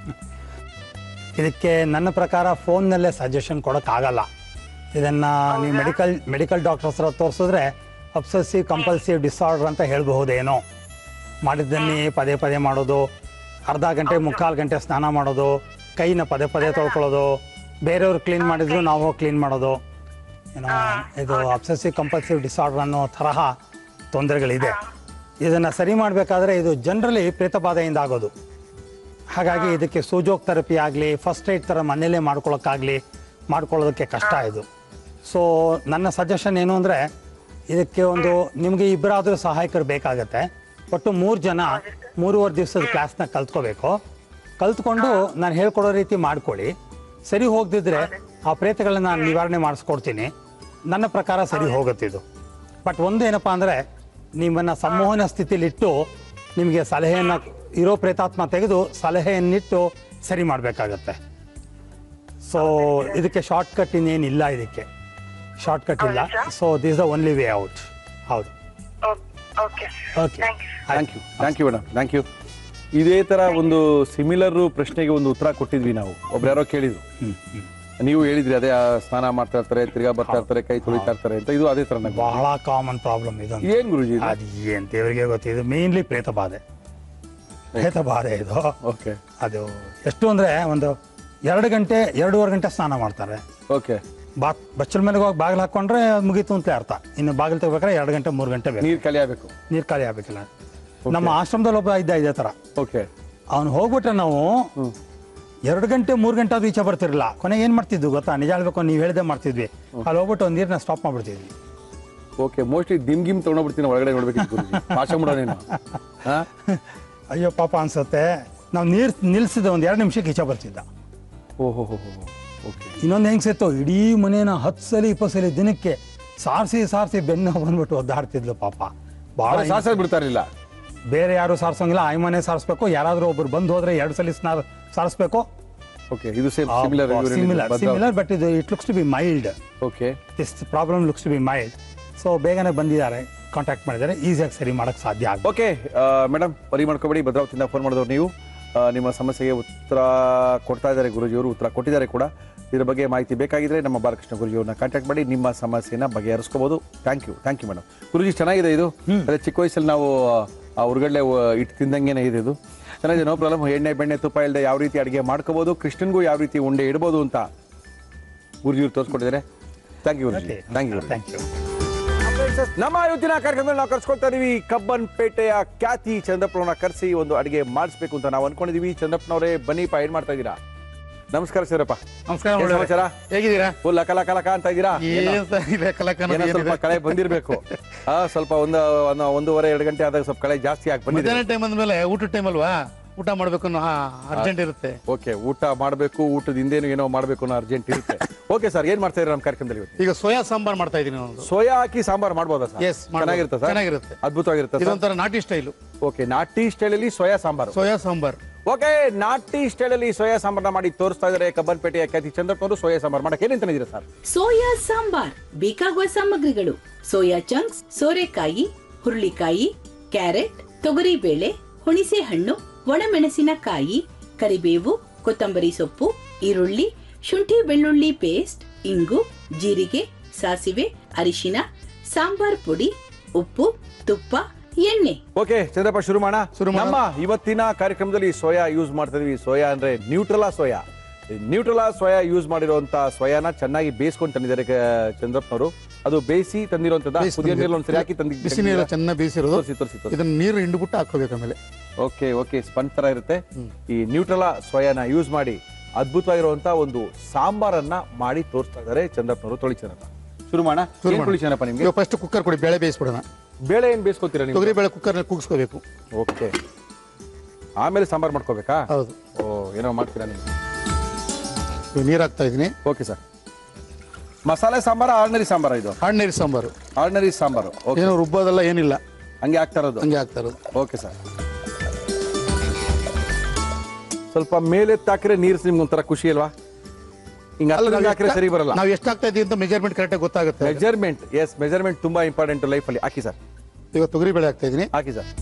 ಇದಕ್ಕೆ ನನ್ನ ಪ್ರಕಾರ ಫೋನ್ನಲ್ಲೇ ಸಜೆಷನ್ ಕೊಡೋಕ್ಕಾಗಲ್ಲ ಇದನ್ನು ನೀವು ಮೆಡಿಕಲ್ ಮೆಡಿಕಲ್ ಡಾಕ್ಟರ್ಸ್ ಹತ್ರ ತೋರಿಸಿದ್ರೆ ಅಬ್ಸೆಸಿವ್ ಕಂಪಲ್ಸಿವ್ ಡಿಸಾರ್ಡರ್ ಅಂತ ಹೇಳಬಹುದೇನೋ ಮಾಡಿದ್ದನ್ನೇ ಪದೇ ಪದೇ ಮಾಡೋದು ಅರ್ಧ ಗಂಟೆ ಮುಕ್ಕಾಲು ಗಂಟೆ ಸ್ನಾನ ಮಾಡೋದು ಕೈನ ಪದೇ ಪದೇ ತೊಳ್ಕೊಳ್ಳೋದು ಬೇರೆಯವ್ರು ಕ್ಲೀನ್ ಮಾಡಿದ್ರು ನಾವು ಕ್ಲೀನ್ ಮಾಡೋದು ಏನೋ ಇದು ಅಬ್ಸೆಸಿವ್ ಕಂಪಲ್ಸಿವ್ ಡಿಸಾರ್ಡರ್ ಅನ್ನೋ ತರಹ ತೊಂದರೆಗಳಿದೆ ಇದನ್ನು ಸರಿ ಮಾಡಬೇಕಾದ್ರೆ ಇದು ಜನರಲಿ ಪ್ರೇತಬಾಧೆಯಿಂದ ಆಗೋದು ಹಾಗಾಗಿ ಇದಕ್ಕೆ ಸೂಜೋಗ್ ಥೆರಪಿ ಆಗಲಿ ಫಸ್ಟ್ ಏಡ್ ಥರ ಮನೇಲೇ ಮಾಡ್ಕೊಳಕ್ಕಾಗಲಿ ಮಾಡ್ಕೊಳ್ಳೋದಕ್ಕೆ ಕಷ್ಟ ಇದು ಸೊ ನನ್ನ ಸಜೆಷನ್ ಏನು ಅಂದರೆ ಇದಕ್ಕೆ ಒಂದು ನಿಮಗೆ ಇಬ್ಬರಾದರೂ ಸಹಾಯಕರು ಬೇಕಾಗತ್ತೆ ಒಟ್ಟು ಮೂರು ಜನ ಮೂರುವರೆ ದಿವಸದ ಕ್ಲಾಸ್ನ ಕಲ್ತ್ಕೋಬೇಕು ಕಲ್ತ್ಕೊಂಡು ನಾನು ಹೇಳ್ಕೊಡೋ ರೀತಿ ಮಾಡ್ಕೊಳ್ಳಿ ಸರಿ ಹೋಗದಿದ್ರೆ ಆ ಪ್ರೇತಗಳನ್ನ ನಾನು ನಿವಾರಣೆ ಮಾಡಿಸ್ಕೊಡ್ತೀನಿ ನನ್ನ ಪ್ರಕಾರ ಸರಿ ಹೋಗುತ್ತೆ ಇದು ಬಟ್ ಒಂದು ಏನಪ್ಪ ಅಂದರೆ ನಿಮ್ಮನ್ನು ಸಂಮೋಹನ ಸ್ಥಿತಿಲಿಟ್ಟು ನಿಮಗೆ ಸಲಹೆಯನ್ನು ಇರೋ ಪ್ರೇತಾತ್ಮ ತೆಗೆದು ಸಲಹೆಯನ್ನಿಟ್ಟು ಸರಿ ಮಾಡಬೇಕಾಗತ್ತೆ ಸೊ ಇದಕ್ಕೆ ಶಾರ್ಟ್ ಕಟ್ ಇನ್ನೇನಿಲ್ಲ ಇದಕ್ಕೆ ಶಾರ್ಟ್ ಕಟ್ ಇಲ್ಲ ಹೌದಾ? So this the only way out ಹೌದು okay okay thank you thank you thank you madam thank you ಇದೇ ತರ ಒಂದು ಸಿಮಿಲರ್ ಪ್ರಶ್ನೆಗೆ ಒಂದು ಉತ್ತರ ಕೊಟ್ಟಿದ್ವಿ ನಾವು ಒಬ್ರು ಯಾರೋ ಕೇಳಿದ್ರು ನೀವು ಹೇಳಿದ್ರಿ ಅದೇ ಆ, ಸ್ನಾನ ಮಾಡ್ತಾ ಇರ್ತಾರೆ ತಿರ್ಗಾ ಬರ್ತಾ ಇರ್ತಾರೆ ಕೈ ತೊಳಿತಾ ಇರ್ತಾರೆ ಅಂತ ಇದು ಅದೇ ತರ ಬಹಳ ಕಾಮನ್ ಪ್ರಾಬ್ಲಮ್ ಇದೊಂದು ಏನ್ ಗುರುಜಿ ಅದು ಏನ್ ದೇವರಿಗೆ ಗೊತ್ತಿದೆ ಮೇನ್ಲಿ ಪ್ರೇತ ಬಾಧೆ ಪ್ರೇತ ಬಾಧೆ ಇದು ಓಕೆ ಅದು ಎಷ್ಟು ಅಂದ್ರೆ ಒಂದು ಎರಡು ಗಂಟೆ ಎರಡೂವರೆ ಗಂಟೆ ಸ್ನಾನ ಮಾಡ್ತಾರೆ ಓಕೆ ಬಾ ಬಚ್ಚಲ ಮೇಲೆ ಹೋಗಿ ಬಾಗಿಲು ಹಾಕೊಂಡ್ರೆ ಅದ್ ಮುಗೀತು ಅಂತ ಅರ್ಥ ಇನ್ನು ಬಾಗಿಲು ತೆಗಿಬೇಕಾದ್ರೆ ಎರಡು ಗಂಟೆ ಮೂರು ಗಂಟೆ ಬೇಕು ನೀರ್ ಖಾಲಿ ಆಗ್ಬೇಕು ನೀರು ಖಾಲಿ ಆಗ್ಬೇಕಿಲ್ಲ ನಮ್ಮ ಆಶ್ರಮದಲ್ಲಿ ಒಬ್ಬ ಇದ್ದ ಇದೇ ಥರ ಓಕೆ ಅವ್ನು ಹೋಗ್ಬಿಟ್ರೆ ನಾವು ಎರಡು ಗಂಟೆ ಮೂರು ಗಂಟೆ ಆದ್ರೂ ಈಚೆ ಬರ್ತಿರಲಿಲ್ಲ ಕೊನೆಗೆ ಏನು ಮಾಡ್ತಿದ್ವು ಗೊತ್ತಾ ನಿಜ ಹೇಳ್ಬೇಕು ನೀವು ಹೇಳ್ದೆ ಮಾಡ್ತಿದ್ವಿ ಅಲ್ಲಿ ಹೋಗ್ಬಿಟ್ಟು ಒಂದು ನೀರನ್ನ ಸ್ಟಾಪ್ ಮಾಡ್ಬಿಡ್ತಿದ್ವಿ ಓಕೆ ಮೋಸ್ಟ್ಲಿ ದಿಮ್ ಗಿಮ್ ತಗೊಂಡ್ಬಿಡ್ತೀನಿ ಒಳಗಡೆ ನೋಡ್ಬೇಕಿತ್ತು ಗುರುಜಿ ಭಾಷೆ ನೀನು ಹಾ ಅಯ್ಯೋ ಪಾಪ ಅನ್ಸುತ್ತೆ ನಾವು ನೀರು ನಿಲ್ಸಿದ ಒಂದು ಎರಡು ನಿಮಿಷಕ್ಕೆ ಈಚೆ ಬರ್ತಿದ್ದ ಓಹೋ ಹೋ ಓಕೆ ಇನ್ನೊಂದು ಹೆಂಗ್ ಸಿತ್ತು ಇಡೀ ಮನೇನ ಹತ್ತು ಸಲ ಇಪ್ಪತ್ತು ಸಲ ದಿನಕ್ಕೆ ಸಾರಿಸಿ ಸಾರಿಸಿ ಬೆನ್ನು ಬಂದ್ಬಿಟ್ಟು ಒದ್ದಾಡ್ತಿದ್ಲು ಪಾಪ ಭಾಳ ಸಾಸ ಬಿಡ್ತಾ ಇರಲಿಲ್ಲ ಬೇರೆ ಯಾರು ಸಾರಿಸೋಂಗಿಲ್ಲ ಆಯ್ ಮನೆ ಸಾರಿಸ್ಬೇಕು ಯಾರಾದ್ರೂ ಒಬ್ರು ಬಂದು ಹೋದ್ರೆ ಎರಡು ಸಲ ಸ್ನಾನ ಸಾರಿಸ್ಬೇಕು ಓಕೆ ಇದು same similar similar similar but ಇದು it looks to be mild okay this problem looks to be mild so ಬೇಗನೆ ಬಂದಿದ್ದಾರೆ ಕಾಂಟ್ಯಾಕ್ಟ್ ಮಾಡಿದ್ದಾರೆ ಈಸಿಯಾಗಿ ಸರಿ ಮಾಡಕ್ಕೆ ಸಾಧ್ಯ ಆಗುತ್ತೆ ಓಕೆ ಮೇಡಮ್ ವರಿ ಮಾಡ್ಕೋಬೇಡಿ ಭದ್ರಾವತಿಯಿಂದ ಫೋನ್ ಮಾಡಿದವ್ರು ನೀವು ಆ, ನಿಮ್ಮ ಸಮಸ್ಯೆಗೆ ಉತ್ತರ ಕೊಡ್ತಾ ಇದ್ದಾರೆ ಗುರುಜಿಯವರು ಉತ್ತರ ಕೊಟ್ಟಿದ್ದಾರೆ ಕೂಡ ಇದ್ರ ಬಗ್ಗೆ ಮಾಹಿತಿ ಬೇಕಾಗಿದ್ರೆ ನಮ್ಮ ಬಾಲಕೃಷ್ಣ ಗುರುಜಿಯವ್ರನ್ನ ಕಾಂಟ್ಯಾಕ್ಟ್ ಮಾಡಿ ನಿಮ್ಮ ಸಮಸ್ಯೆನ ಬಗೆಹರಿಸ್ಕೋಬಹುದು thank you thank you madam Guruji ಚೆನ್ನಾಗಿದೆ ಇದು ಅದೇ ಚಿಕ್ಕ ವಯಸ್ಸಲ್ಲಿ ನಾವು ಆ ಉರ್ಗಡ್ಲೆ ಇಟ್ಟು ತಿಂದಂಗೆನೇ ಇದೆ ಇದು ಚೆನ್ನಾಗಿದೆ ನೋ ಪ್ರಾಬ್ಲಮ್ ಎಣ್ಣೆ ಬೆಣ್ಣೆ ತುಪ್ಪ ಇಲ್ಲದೆ ಯಾವ ರೀತಿ ಅಡುಗೆ ಮಾಡ್ಕೋಬಹುದು ಕೃಷ್ಣನ್ಗೂ ಯಾವ ರೀತಿ ಉಂಡೆ ಇಡ್ಬೋದು ಅಂತ ಗುರುಜಿಯವ್ರು ತೋರಿಸ್ಕೊಟ್ಟಿದ್ದಾರೆ thank you Guruji thank you thank you ನಮ್ಮ ಇವತ್ತಿನ ಕಾರ್ಯಕ್ರಮದಲ್ಲಿ ನಾವು ಕರ್ಸ್ಕೊಳ್ತಾ ಇದೀವಿ ಕಬ್ಬನ್ ಪೇಟೆಯ ಖ್ಯಾತಿ ಚಂದ್ರಪ್ಪನವ್ರನ್ನ ಕರೆಸಿ ಒಂದು ಅಡಿಗೆ ಮಾಡಿಸ್ಬೇಕು ಅಂತ ನಾವು ಅನ್ಕೊಂಡಿದೀವಿ ಚಂದ್ರಪ್ಪನವರೇ ಬನ್ನಿಪ್ಪ ಏನ್ ಮಾಡ್ತಾ ಇದ್ದೀರಾ ನಮಸ್ಕಾರ ಸರಪ್ಪ ನಮಸ್ಕಾರ ಏನ್ ಒಳ್ಳೆಯವ್ರೆ. ಸಮಾಚಾರ ಹೇಗಿದ್ದೀರಾ ಫುಲ್ ಲಕ ಲಕ ಲಕ ಅಂತ ಇದ್ದೀರಾ ಏನ್ ಇದೆ ಕಲಕನ ಏನೋ ಸ್ವಲ್ಪ ಏನಿದೆ? ಕಳೆ ಬಂದಿರ್ಬೇಕು ಆ ಸ್ವಲ್ಪ ಒಂದು ಒಂದು ಒಂದೂವರೆ ಎರಡು ಗಂಟೆ ಆದಾಗ ಸ್ವಲ್ಪ ಕಳೆ ಜಾಸ್ತಿ ಆಗಿ ಬಂದಿದೆ ಮಧ್ಯಾಹ್ನ ಟೈಮ್ ಅಂದ್ಮೇಲೆ ಊಟದ ಟೈಮ್ ಅಲ್ವಾ ಊಟ ಮಾಡ್ಬೇಕು ಅನ್ನೋ ಅರ್ಜೆಂಟ್ ಇರುತ್ತೆ ಓಕೆ ಊಟ ಮಾಡಬೇಕು ಊಟದ ಹಿಂದೇನು ಏನೋ ಮಾಡಬೇಕು ಅನ್ನೋ ಅರ್ಜೆಂಟ್ ಇರುತ್ತೆ ಓಕೆ ಸರ್ ಏನ್ ಮಾಡ್ತಾ ಇದ್ದೀರಾ ನಮ್ಮ ಕಾರ್ಯಕ್ರಮದಲ್ಲಿ ಇವತ್ತು ಈಗ ಸೋಯಾ ಸಾಂಬಾರ್ ಮಾಡ್ತಾ ಇದೀನಿ ಒಂದು ಸೋಯಾ ಹಾಕಿ ಸಾಂಬಾರ್ ಮಾಡ್ಬೋದಾ ಸರ್ Yes, ಮಾಡ್ಬೋದು. ಚೆನ್ನಾಗಿರುತ್ತೆ ಸರ್ ಚೆನ್ನಾಗಿರುತ್ತೆ. ಅದ್ಭುತವಾಗಿರುತ್ತೆ ಸರ್ ಇದೊಂಥರ ನಾಟಿ ಸ್ಟೈಲು ಓಕೆ ನಾಟಿ ಸ್ಟೈಲಲ್ಲಿ soya sambar soya sambar okay ನಾಟಿ ಸ್ಟೈಲಲ್ಲಿ ಸೋಯಾ ಸಾಂಬಾರ್ನ ಮಾಡಿ ತೋರಿಸ್ತಾ ಇದ್ದಾರೆ ಕಬ್ಬನ್ಪೇಟೆಯ ಖ್ಯಾತಿ ಚಂದ್ರಪ್ಪನವರು ಸೋಯಾ ಸಾಂಬಾರ್ ಮಾಡಕ್ಕೆ ಏನೇನ್ ತಂದಿದ್ದೀರಾ ಸರ್ ಸೋಯಾ ಸಾಂಬಾರ್ ಬೇಕಾಗುವ ಸಾಮಗ್ರಿಗಳು ಸೋಯಾ ಚಂಕ್ಸ್ ಸೋರೆಕಾಯಿ ಹುರುಳಿಕಾಯಿ ಕ್ಯಾರೆಟ್ ತೊಗರಿಬೇಳೆ ಹುಣಿಸೆ ಹಣ್ಣು ಒಣಮೆಣಸಿನಕಾಯಿ ಕರಿಬೇವು ಕೊತ್ತಂಬರಿ ಸೊಪ್ಪು ಈರುಳ್ಳಿ ಶುಂಠಿ ಬೆಳ್ಳುಳ್ಳಿ ಪೇಸ್ಟ್ ಇಂಗು ಜೀರಿಗೆ ಸಾಸಿವೆ ಅರಿಶಿನ ಸಾಂಬಾರ್ ಪುಡಿ ಉಪ್ಪು ತುಪ್ಪ ಎಣ್ಣೆ ಓಕೆ ಚಂದ್ರಪ್ಪ ಶುರು ಮಾಡೋಣ ಶುರು ಮಾಡೋಣ. ನಮ್ಮ ಇವತ್ತಿನ ಕಾರ್ಯಕ್ರಮದಲ್ಲಿ ಸೋಯಾ ಯೂಸ್ ಮಾಡ್ತಾ ಇದೀವಿ ಸೋಯಾ ಅಂದ್ರೆ Nutrela soya Nutrela soya use ಮಾಡಿರುವಂತ ಸೋಯಾನ ಚೆನ್ನಾಗಿ ಬೇಯಿಸ್ಕೊಂಡು ತಂದಿದ್ದಾರೆ ಕ- ಚಂದ್ರಪ್ಪನವರು ಅದು ಬೇಯಿಸಿ ತಂದಿರುವಂತದ ಬೇಯಿಸಿ ಕುದಿಯೋ ತಂದಿದ್ದು. ನೀರಲ್ಲಿ ಒಂದ್ಸರಿ ಹಾಕಿ ತಂದಿ ಬಿಸಿ ನೀರು ಚೆನ್ನಾಗಿ ಬೇಯಿಸಿರೋದು ತೋರಿಸಿ ತೋರಿಸಿ ತೋರಿಸಿ ಇದನ್ನ ನೀರು ಹಿಂಡ್ಬಿಟ್ಟು ಹಾಕೋಬೇಕು ಆಮೇಲೆ ಓಕೆ ಓಕೆ ಸ್ಪಂಜ್ ತರ ಇರುತ್ತೆ ಈ ನ್ಯೂಟ್ರಲಾ ಸೋಯಾನ ಯೂಸ್ ಮಾಡಿ ಅದ್ಭುತವಾಗಿರುವಂತ ಒಂದು ಸಾಂಬಾರನ್ನ ಮಾಡಿ ತೋರಿಸ್ತಾ ಇದ್ದಾರೆ ಚಂದ್ರಪ್ಪನವರು ತೊಳಿ ಚಂದ್ರಪ್ಪ ಶುರು ಮಾಡೋಣ ಶುರು ಏನ್ ಮಾಡೋಣ. ತೊಳಿ ಚಂದ್ರಪ್ಪ ನಿಮ್ಗೆ ಇವಾಗ ಫಸ್ಟ್ ಕುಕ್ಕರ್ ಕೊಡಿ ಬೇಳೆ ಬೇಯಿಸ್ಬಿಡೋಣ ಬೇಳೆ ಏನ್ ಬೇಯಿಸ್ಕೊತೀರಾ ನೀವು ತೊಗರಿ ಬೇಳೆ ಕುಕ್ಕರ್ನಲ್ಲಿ ಕೂಗಿಸ್ಕೋಬೇಕು ಓಕೆ ಆಮೇಲೆ ಸಾಂಬಾರ್ ಮಾಡ್ಕೋಬೇಕಾ ಹೌದು ಓ ಏನೋ ಮಾಡ್ತೀರಾ ನೀವು ಇವಾಗ ನೀರು ಹಾಕ್ತಾ ಇದೀನಿ ಓಕೆ ಸರ್ ಮಸಾಲೆ ಸಾಂಬಾರ ಆರ್ಡಿನರಿ ಸಾಂಬಾರ ಇದು ಹಣ್ಣೀರು ಸಾಂಬಾರು ಆರ್ಡಿನರಿ ಸಾಂಬಾರು ಓಕೆ ಏನು ರುಬ್ಬೋದೆಲ್ಲ ಏನಿಲ್ಲ ಹಂಗೆ ಆಗ್ತಾ ಇರೋದು ಹಂಗೆ ಹಾಕ್ತಾ ಇರೋದು ಓಕೆ ಸರ್ ಸ್ವಲ್ಪ ಮೇಲೆ ಹಾಕಿದ್ರೆ ನೀರು ನಿಮ್ಗೆ ಒಂಥರ ಖುಷಿ ಅಲ್ವಾ ಹಿಂಗೆ ಅಲ್ಲ, ಹತ್ತಿರ ನಾವು ಹಾಕಿದ್ರೆ ಎಷ್ಟ- ಸರಿ ಬರಲ್ಲ ನಾವು ಎಷ್ಟು ಆಗ್ತಾ ಇದೀವಿ ಅಂತ ಮೆಜರ್ಮೆಂಟ್ ಕರೆಕ್ಟಾಗಿ ಗೊತ್ತಾಗುತ್ತೆ ಮೆಜರ್ಮೆಂಟ್ ಎಸ್ ಮೆಜರ್ಮೆಂಟ್ ತುಂಬಾ ಇಂಪಾರ್ಟೆಂಟ್ ಲೈಫಲ್ಲಿ ಹಾಕಿ ಸರ್ ಈಗ ತೊಗರಿ ಬೇಳೆ ಹಾಕ್ತಾ ಇದೀನಿ ಹಾಕಿ ಸರ್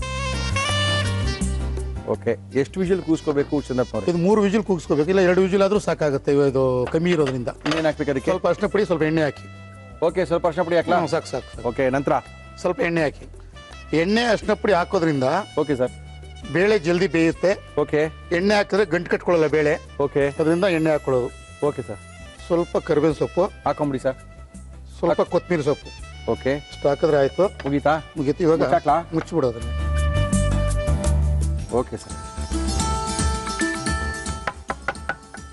ಓಕೆ ಎಷ್ಟು ವಿಷಲ್ ಕೂಸ್ಕೋಬೇಕು ಚಂದ್ರಪ್ಪನವ್ರೆ ಇದು ಮೂರು ವಿಜಿಲ್ ಕೂಗಿಸ್ಕೋಬೇಕು ಇಲ್ಲ ಎರಡು ವಿಜಿಲ್ ಆದ್ರೂ ಸಾಕಾಗುತ್ತೆ ಇವ- ಇದು ಕಮ್ಮಿ ಇರೋದ್ರಿಂದ ಇನ್ನೇನು ಹಾಕ್ಬೇಕು ಅದಕ್ಕೆ ಸ್ವಲ್ಪ ಅರ್ಶಿನ ಪುಡಿ ಸ್ವಲ್ಪ ಎಣ್ಣೆ ಹಾಕಿ ಓಕೆ ಸ್ವಲ್ಪ ಅರ್ಶಿನ ಪುಡಿ ಹಾಕ್ಲಾ ಹ್ಮ್, ಸಾಕು ಸಾಕು ಸಾಕು. ಓಕೆ ನಂತರ ಸ್ವಲ್ಪ ಎಣ್ಣೆ ಹಾಕಿ ಎಣ್ಣೆ ಅರ್ಶಿನ ಪುಡಿ ಹಾಕೋದ್ರಿಂದ ಓಕೆ ಸರ್ ಬೇಳೆ ಜಲ್ದಿ ಬೇಯುತ್ತೆ ಓಕೆ ಎಣ್ಣೆ ಹಾಕಿದ್ರೆ ಗಂಟು ಕಟ್ಕೊಳ್ಳಲ್ಲ ಬೇಳೆ ಓಕೆ ಅದರಿಂದ ಎಣ್ಣೆ ಹಾಕೊಳ್ಳೋದು ಓಕೆ ಸರ್ ಸ್ವಲ್ಪ ಕರಿಬೇವಿನ ಸೊಪ್ಪು ಹಾಕೊಂಬಿಡಿ ಸರ್ ಸ್ವಲ್ಪ ಕೊತ್ತಂಬರಿ ಸೊಪ್ಪು ಓಕೆ ಇಷ್ಟು ಹಾಕಿದ್ರೆ ಆಯ್ತು ಮುಗೀತಾ ಮುಗೀತು ಇವಾಗ ಮುಚ್ಚಾಕ್ಲಾ? ಮುಚ್ಚಿಬಿಡೋದು ಓಕೆ ಸರ್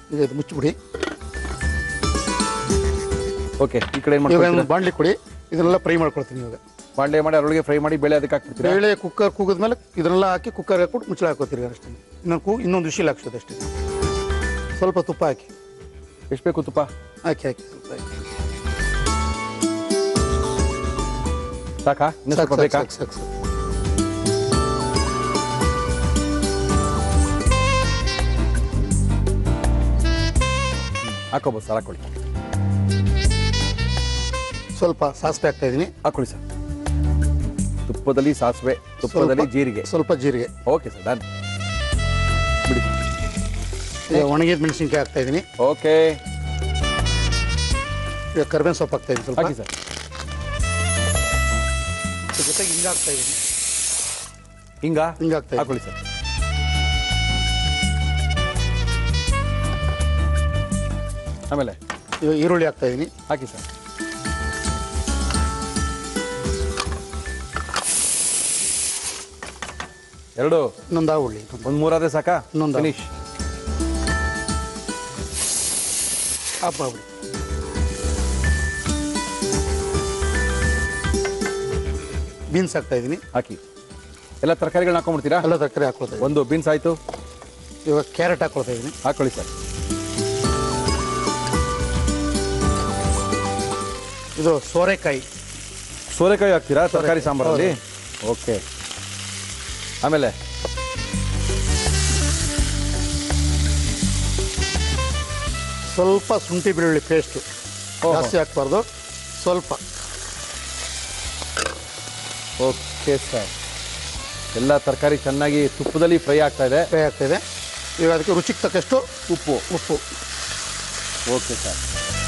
ಈಗ ಇದು ಮುಚ್ಚಿಬಿಡಿ ಓಕೆ ಈ ಕಡೆ ಏನ್ ಇವಾಗ ಮಾಡ್ಕೊಳ್ತೀರಾ ಒಂದು ಬಾಣಲಿ ಕೊಡಿ ಇದನ್ನೆಲ್ಲ ಫ್ರೈ ಮಾಡ್ಕೊಳ್ತೀನಿ ಇವಾಗ ಬಾಂಡೆ ಮಾಡಿ ಅದರೊಳಗೆ ಫ್ರೈ ಮಾಡಿ ಬೇಳೆ ಅದಕ್ಕೆ ಹಾಕ್ಬಿಡ್ತೀರಾ ಬೇಳೆ ಕುಕ್ಕರ್ ಕೂಗಿದ್ಮೇಲೆ ಇದನ್ನೆಲ್ಲ ಹಾಕಿ ಕುಕ್ಕರ್ ಹಾಕ್ಬಿಟ್ಟು ಮುಚ್ಚಳ ಹಾಕೋತೀರಿ ಅಷ್ಟೇ ಇನ್ನೊಂದು ಕೂ ಇನ್ನೊಂದು ವಿಶಿಲ್ ಹಾಕ್ಸೋದು ಅಷ್ಟೇ ಸ್ವಲ್ಪ ತುಪ್ಪ ಹಾಕಿ ಎಷ್ಟು ಬೇಕು ತುಪ್ಪ ಹಾಕಿ ಹಾಕಿ ಸ್ವಲ್ಪ ಹಾಕಿ ಸಾಕಾ ಇನ್ನು ಸಾಕು, ಸ್ವಲ್ಪ ಸಾಕು, ಬೇಕಾ ಸಾಕು, ಸಾಕು, ಸಾಕು. ಹಾಕೋಬೋದು ಸರ್ ಹಾಕೊಳ್ಳಿ ಸ್ವಲ್ಪ ಸಾಸಿವೆ ಹಾಕ್ತಾ ಇದೀನಿ ಹಾಕೊಳ್ಳಿ ಸರ್ ತುಪ್ಪದಲ್ಲಿ ಸಾಸಿವೆ ತುಪ್ಪದಲ್ಲಿ ಸ್ವಲ್ಪ- ಜೀರಿಗೆ ಸ್ವಲ್ಪ ಜೀರಿಗೆ ಓಕೆ ಸರ್ ಡನ್ ಬಿಡಿ ಈಗ ಒಣಗಿದ ಮೆಣಸಿನ್ಕಾಯಿ ಹಾಕ್ತಾ ಇದೀನಿ ಓಕೆ ಈಗ ಕರ್ಬೇವಿನ ಸೊಪ್ಪು ಹಾಕ್ತಾ ಇದೀನಿ ಸ್ವಲ್ಪ ಹಾಕಿ ಸರ್ ಅದ್ರ ಜೊತೆಗೆ ಹಿಂಗ ಹಾಕ್ತಾ ಇದೀನಿ ಹಿಂಗ ಹಿಂಗ ಹಾಕ್ತಾ ಇದೀನಿ ಹಾಕೊಳ್ಳಿ ಸರ್ ಆಮೇಲೆ ಈಗ ಈರುಳ್ಳಿ ಹಾಕ್ತಾ ಇದೀನಿ ಹಾಕಿ ಸರ್ ಎರಡು ಇನ್ನೊಂದು ಆಗುಳ್ಳಿ ಒಂದ್ ಮೂರಾದ್ರೆ ಸಾಕಾ ಇನ್ನೊಂದು. ಫಿನಿಶ್ ಆಫ್ ಮಾಡ್ಬಿಡಿ ಬೀನ್ಸ್ ಹಾಕ್ತಾ ಇದೀನಿ ಹಾಕಿ ಎಲ್ಲ ತರಕಾರಿಗಳನ್ನ ಹಾಕೊಂಡ್ಬಿಡ್ತೀರಾ ಎಲ್ಲ ತರಕಾರಿ ಹಾಕೊಳ್ತಾ ಇದೀನಿ ಒಂದು ಬೀನ್ಸ್ ಆಯ್ತು ಇವಾಗ ಕ್ಯಾರೆಟ್ ಹಾಕೊಳ್ತಾ ಇದೀನಿ ಹಾಕೊಳ್ಳಿ ಸರ್ ಇದು ಸೋರೆಕಾಯಿ ಸೋರೆಕಾಯಿ ಹಾಕ್ತೀರಾ ತರಕಾರಿ ಸಾಂಬಾರಲ್ಲಿ ಓಕೆ ಆಮೇಲೆ ಸ್ವಲ್ಪ ಶುಂಠಿ ಬೆಳ್ಳುಳ್ಳಿ ಪೇಸ್ಟು ಓಹೋ. ಜಾಸ್ತಿ ಹಾಕ್ಬಾರ್ದು ಸ್ವಲ್ಪ ಓಕೆ ಸರ್ ಎಲ್ಲ ತರಕಾರಿ ಚೆನ್ನಾಗಿ ತುಪ್ಪದಲ್ಲಿ ಫ್ರೈ ಆಗ್ತಾ ಇದೆ ಫ್ರೈ ಆಗ್ತಾ ಇದೆ ಈಗ ಅದಕ್ಕೆ ರುಚಿಗೆ ತಕ್ಕಷ್ಟು ಉಪ್ಪು ಉಪ್ಪು ಓಕೆ ಸರ್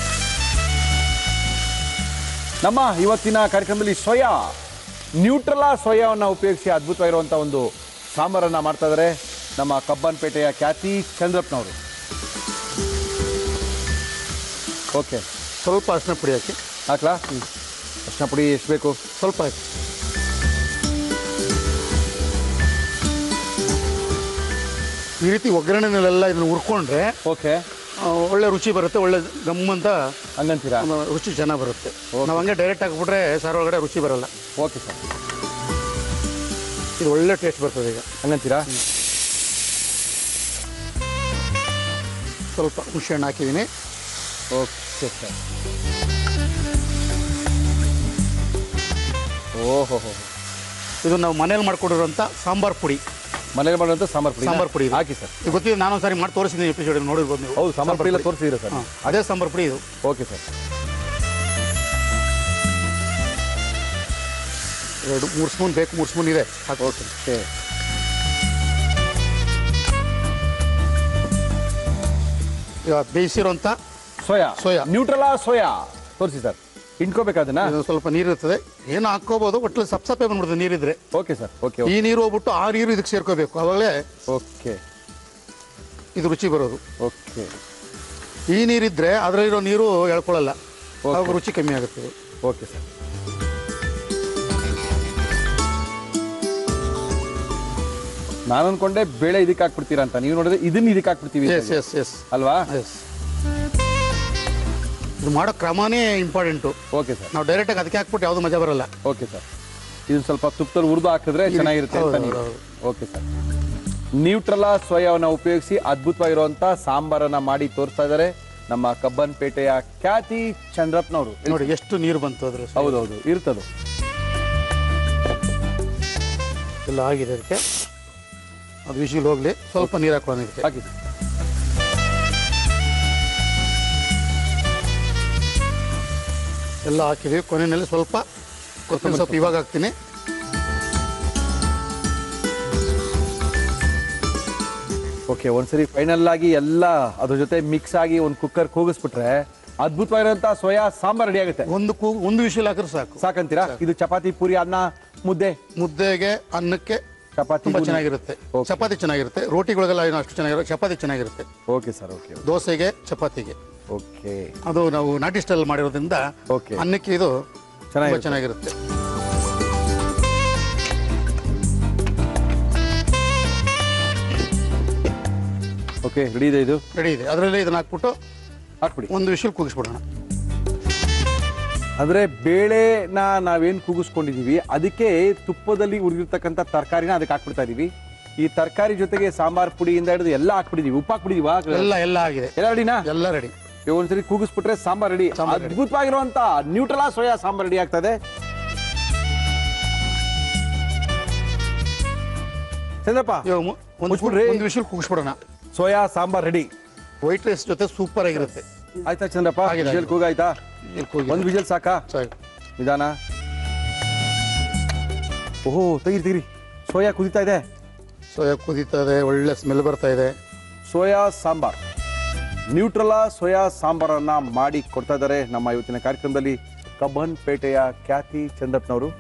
ನಮ್ಮ ಇವತ್ತಿನ ಕಾರ್ಯಕ್ರಮದಲ್ಲಿ ಸೋಯಾ ನ್ಯೂಟ್ರಲಾ ಸೋಯಾವನ್ನು ಉಪಯೋಗಿಸಿ ಅದ್ಭುತವಾಗಿರುವಂಥ ಒಂದು ಸಾಂಬಾರನ್ನು ಮಾಡ್ತಾ ಇದ್ದಾರೆ ನಮ್ಮ ಕಬ್ಬನ್ಪೇಟೆಯ ಖ್ಯಾತಿ ಚಂದ್ರಪ್ಪನವರು ಓಕೆ ಸ್ವಲ್ಪ ಅರಿಶಿನ ಪುಡಿ ಹಾಕಿ ಹಾಕ್ಲಾ ಅರ್ಶಿನ ಪುಡಿ ಎಷ್ಟು ಬೇಕು ಸ್ವಲ್ಪ ಹಾಕಿ ಈ ರೀತಿ ಒಗ್ಗರಣೆನೆಲ್ಲ ಇದನ್ನು ಹುರ್ಕೊಂಡ್ರೆ ಓಕೆ ಆ, ಒಳ್ಳೆ ರುಚಿ ಬರುತ್ತೆ ಒಳ್ಳೆ ಗಮ್ಮಂತ ಹಂಗಂತೀರಾ ಒಂದು ರುಚಿ ಚೆನ್ನಾಗಿ ಬರುತ್ತೆ ನಾವು ಹಂಗೆ ಡೈರೆಕ್ಟ್ ಹಾಕ್ಬಿಟ್ರೆ ಸಾರು ಒಳಗಡೆ ರುಚಿ ಬರಲ್ಲ ಓಕೆ ಸರ್ ಇದು ಒಳ್ಳೆ ಟೇಸ್ಟ್ ಬರ್ತದೆ ಈಗ ಹಂಗಂತೀರಾ ಸ್ವಲ್ಪ ಹುಣಸೆಹಣ್ಣು ಹಾಕಿದ್ದೀನಿ ಓಕೆ ಸರ್ ಓಹೋ ಹೋ ಇದು ನಾವು ಮನೇಲಿ ಮಾಡ್ಕೊಂಡಿರುವಂಥ ಸಾಂಬಾರ್ ಪುಡಿ ಮನೇಲಿ ಮಾಡುವಂಥ ಸಾಂಬಾರ್ ಪುಡಿ ಸಾಂಬಾರ್ ಪುಡಿ ಇದು. ಹಾಕಿ ಸರ್ ಇದು ಗೊತ್ತಿದೆ ನಾನು ಒಂದ್ಸಾರಿ ಮಾಡಿ ತೋರಿಸಿದ್ದೀನಿ ಎಪಿಸೋಡ್ ನೋಡಿರ್ಬೋದು ನೀವು ಹೌದು ಸಾಂಬಾರ್ ಪುಡಿ ಎಲ್ಲ ತೋರಿಸಿದ್ದೀರಾ ಸರ್ ಹಾಂ ಅದೇ ಸಾಂಬಾರ್ ಪುಡಿ ಇದು ಓಕೆ ಸರ್ ಎರಡು ಮೂರು ಸ್ಪೂನ್ ಬೇಕು ಮೂರು ಸ್ಪೂನ್ ಇದೆ ಹಾಕಿ ಓಕೆ ಈಗ ಬೇಯಿಸಿರೋಂಥ ಸೋಯಾ ಸೋಯಾ. ನ್ಯೂಟ್ರಲಾ ಸೋಯಾ ತೋರಿಸಿ ಸರ್ ಇಟ್ಕೋಬೇಕು ಅದನ್ನ ಇದು ಸ್ವಲ್ಪ ನೀರು ಇರ್ತದೆ ಏನು ಹಾಕ್ಕೋಬೋದು ಒಟ್ಟು ಸಪ್ ಸಪ್ಪೆ ಬಂದ್ಬಿಡ್ತದೆ ನೀರಿದ್ರೆ ಓಕೆ ಸರ್ ಓಕೆ ಈ ನೀರು ಹೋಗ್ಬಿಟ್ಟು ಆ ನೀರು ಇದಕ್ಕೆ ಸೇರ್ಕೋಬೇಕು ಅವಾಗಲೇ ಓಕೆ ಇದು ರುಚಿ ಬರೋದು ಓಕೆ ಈ ನೀರಿದ್ರೆ ಅದರಲ್ಲಿರೋ ನೀರು ಎಳ್ಕೊಳ್ಳಲ್ಲ Okay. ಅವಾಗ ರುಚಿ ಕಮ್ಮಿ ಆಗುತ್ತೆ ಇದು. ಓಕೆ ಸರ್ ನಾನು ಅನ್ಕೊಂಡೆ ಬೇಳೆ ಇದಕ್ಕೆ ಹಾಕ್ಬಿಡ್ತೀರಾ ಅಂತ ನೀವು ನೋಡಿದ್ರೆ ಇದನ್ನ ಇದಕ್ಕೆ ಹಾಕ್ಬಿಡ್ತೀವಿ ಎಸ್ ಎಸ್ ಎಸ್ ಅಲ್ವಾ ಎಸ್ ಇದು ಮಾಡೋ ಕ್ರಮನೇ ಇಂಪಾರ್ಟೆಂಟು ಓಕೆ ಸರ್ ನಾವು ಡೈರೆಕ್ಟಾಗಿ ಅದಕ್ಕೆ ಹಾಕ್ಬಿಟ್ಟು ಯಾವುದು ಮಜಾ ಬರಲ್ಲ ಓಕೆ ಸರ್ ಇದನ್ನ ಸ್ವಲ್ಪ ತುಪ್ಪದಲ್ಲಿ ಹುರಿದು ಹಾಕಿದ್ರೆ ಚೆನ್ನಾಗಿರುತ್ತೆ ಅಂತ ಹೌದು, ನೀವು ಹೌದು. ಓಕೆ ಸರ್ ನ್ಯೂಟ್ರಲಾ ಸೋಯಾವನ್ನು ಉಪಯೋಗಿಸಿ ಅದ್ಭುತವಾಗಿರುವಂತ ಸಾಂಬಾರನ್ನ ಮಾಡಿ ತೋರಿಸ್ತಾ ಇದ್ದಾರೆ ನಮ್ಮ ಕಬ್ಬನ್ಪೇಟೆಯ ಖ್ಯಾತಿ ಚಂದ್ರಪ್ಪನವರು ನೋಡಿ ಎಷ್ಟು ನೀರು ಬಂತು ಅದ್ರ ಹೌದೌದು ಇರ್ತದು ಎಲ್ಲ ಆಗಿದೆ ಅದಕ್ಕೆ ಅದು ವಿಷಿಲ್ ಹೋಗ್ಲಿ ಸ್ವಲ್ಪ ನೀರು ಹಾಕೊಳ್ಳೋಣ ಇದಕ್ಕೆ ಹಾಕಿ ಸರ್. ಎಲ್ಲ ಹಾಕಿದ್ದೀವಿ ಕೊನೆಯಲ್ಲಿ ಸ್ವಲ್ಪ ಕೊತ್ತಂಬರಿ ಸೊಪ್ಪು ಇವಾಗ ಹಾಕ್ತೀನಿ ಓಕೆ ಒಂದ್ಸರಿ ಫೈನಲ್ ಆಗಿ ಎಲ್ಲ ಅದ್ರ ಜೊತೆ ಮಿಕ್ಸ್ ಆಗಿ ಒಂದು ಕುಕ್ಕರ್ ಕೂಗಿಸ್ಬಿಟ್ರೆ ಅದ್ಭುತವಾಗಿರುವಂತ ಸೋಯಾ ಸಾಂಬಾರ್ ರೆಡಿ ಆಗುತ್ತೆ ಒಂದು ಕೂ ಒಂದು ವಿಷಲ್ ಹಾಕಿದ್ರೆ ಸಾಕು ಸಾಕಂತೀರಾ ಇದು ಚಪಾತಿ ಪೂರಿ ಅನ್ನ ಮುದ್ದೆ ಮುದ್ದೆಗೆ ಅನ್ನಕ್ಕೆ ಚಪಾತಿ ತುಂಬಾ ಪೂರಿ. ಚೆನ್ನಾಗಿರುತ್ತೆ Okay. ಚಪಾತಿ ಚೆನ್ನಾಗಿರುತ್ತೆ ರೋಟಿಗಳಿಗೆಲ್ಲ ಏನು ಅಷ್ಟು ಚೆನ್ನಾಗಿರುತ್ತೆ ಚಪಾತಿ ಚೆನ್ನಾಗಿರುತ್ತೆ ಓಕೆ ಸರ್ ಓಕೆ ದೋಸೆಗೆ ಚಪಾತಿಗೆ ಓಕೆ ಅದು ನಾವು ನಾಟಿ ಸ್ಟೈಲ್ ಮಾಡಿರೋದ್ರಿಂದ Okay. ಅನ್ನಕ್ಕೆ ಇದು ತುಂಬಾ ಚೆನ್ನಾಗಿರುತ್ತೆ. ಚೆನ್ನಾಗಿರುತ್ತೆ ಓಕೆ ರೆಡಿ ಇದೆ ಇದು ರೆಡಿ ಇದೆ ಅದರಲ್ಲಿ ಇದನ್ನ ಹಾಕ್ಬಿಟ್ಟು ಹಾಕ್ಬಿಡಿ ಒಂದು ವಿಷಲ್ ಕೂಗಿಸ್ಬಿಡೋಣ ಅಂದ್ರೆ ಬೇಳೆನ ನಾವೇನ್ ಕೂಗಿಸ್ಕೊಂಡಿದೀವಿ ಅದಕ್ಕೆ ತುಪ್ಪದಲ್ಲಿ ಉರಿದಿರ್ತಕ್ಕಂಥ ತರಕಾರಿನ ಅದಕ್ಕೆ ಹಾಕ್ಬಿಡ್ತಾ ಇದೀವಿ ಈ ತರಕಾರಿ ಜೊತೆಗೆ ಸಾಂಬಾರ್ ಪುಡಿಯಿಂದ ಹಿಡಿದು ಎಲ್ಲ ಹಾಕ್ಬಿಟ್ಟಿದೀವಿ ಉಪ್ಪು ಹಾಕ್ಬಿಟ್ಟಿದೀವಾ ಎಲ್ಲ ಎಲ್ಲ ಆಗಿದೆ ಎಲ್ಲ ರೆಡಿನಾ ಎಲ್ಲ ರೆಡಿ ಒಂದ್ಸರಿ ಕೂಗಿಸ್ಬಿಟ್ರೆ ಸಾಂಬಾರ್ ರೆಡಿ ಸಾಂಬಾರ್ ready. ಅದ್ಭುತವಾಗಿರುವಂತ ನ್ಯೂಟ್ರಲಾ ಸೋಯಾ ಸಾಂಬಾರ್ ರೆಡಿ ಆಗ್ತದೆ ಚಂದ್ರಪ್ಪ ಇವಾಗ ಮು- ಒಂದು ಮುಚ್ಬಿಡ್ರಿ. ಒಂದು ವಿಷಲ್ ಕೂಗಿಸ್ಬಿಡೋಣ soya sambar ready white rice ಜೊತೆ ಸೂಪರ್ ಆಗಿರುತ್ತೆ ಆಯ್ತಾ ಚಂದ್ರಪ್ಪ ಆಗಿದೆ, ವಿಜಲ್ ಆಗಿದೆ. ಕೂಗಾಯ್ತಾ ಇಲ್ಲಿ ಕೂಗಿ ಒಂದ್ ವಿಜಲ್ ಸಾಕಾ ಸಾಕು ನಿಧಾನ ಓಹೋ ತೆಗಿರಿ ತೆಗಿರಿ ಸೋಯಾ ಕುದೀತಾ ಇದೆ ಸೋಯಾ ಕುದೀತಾ ಇದೆ ಒಳ್ಳೆ ಸ್ಮೆಲ್ ಬರ್ತಾ ಇದೆ ಸೋಯಾ ಸಾಂಬಾರ್ ನ್ಯೂಟ್ರಲಾ ಸೋಯಾ ಸಾಂಬಾರನ್ನ ಮಾಡಿ ಕೊಡ್ತಾ ಇದ್ದಾರೆ ನಮ್ಮ ಇವತ್ತಿನ ಕಾರ್ಯಕ್ರಮದಲ್ಲಿ ಕಬ್ಬನ್ ಪೇಟೆಯ ಖ್ಯಾತಿ ಚಂದ್ರಪ್ಪನವರು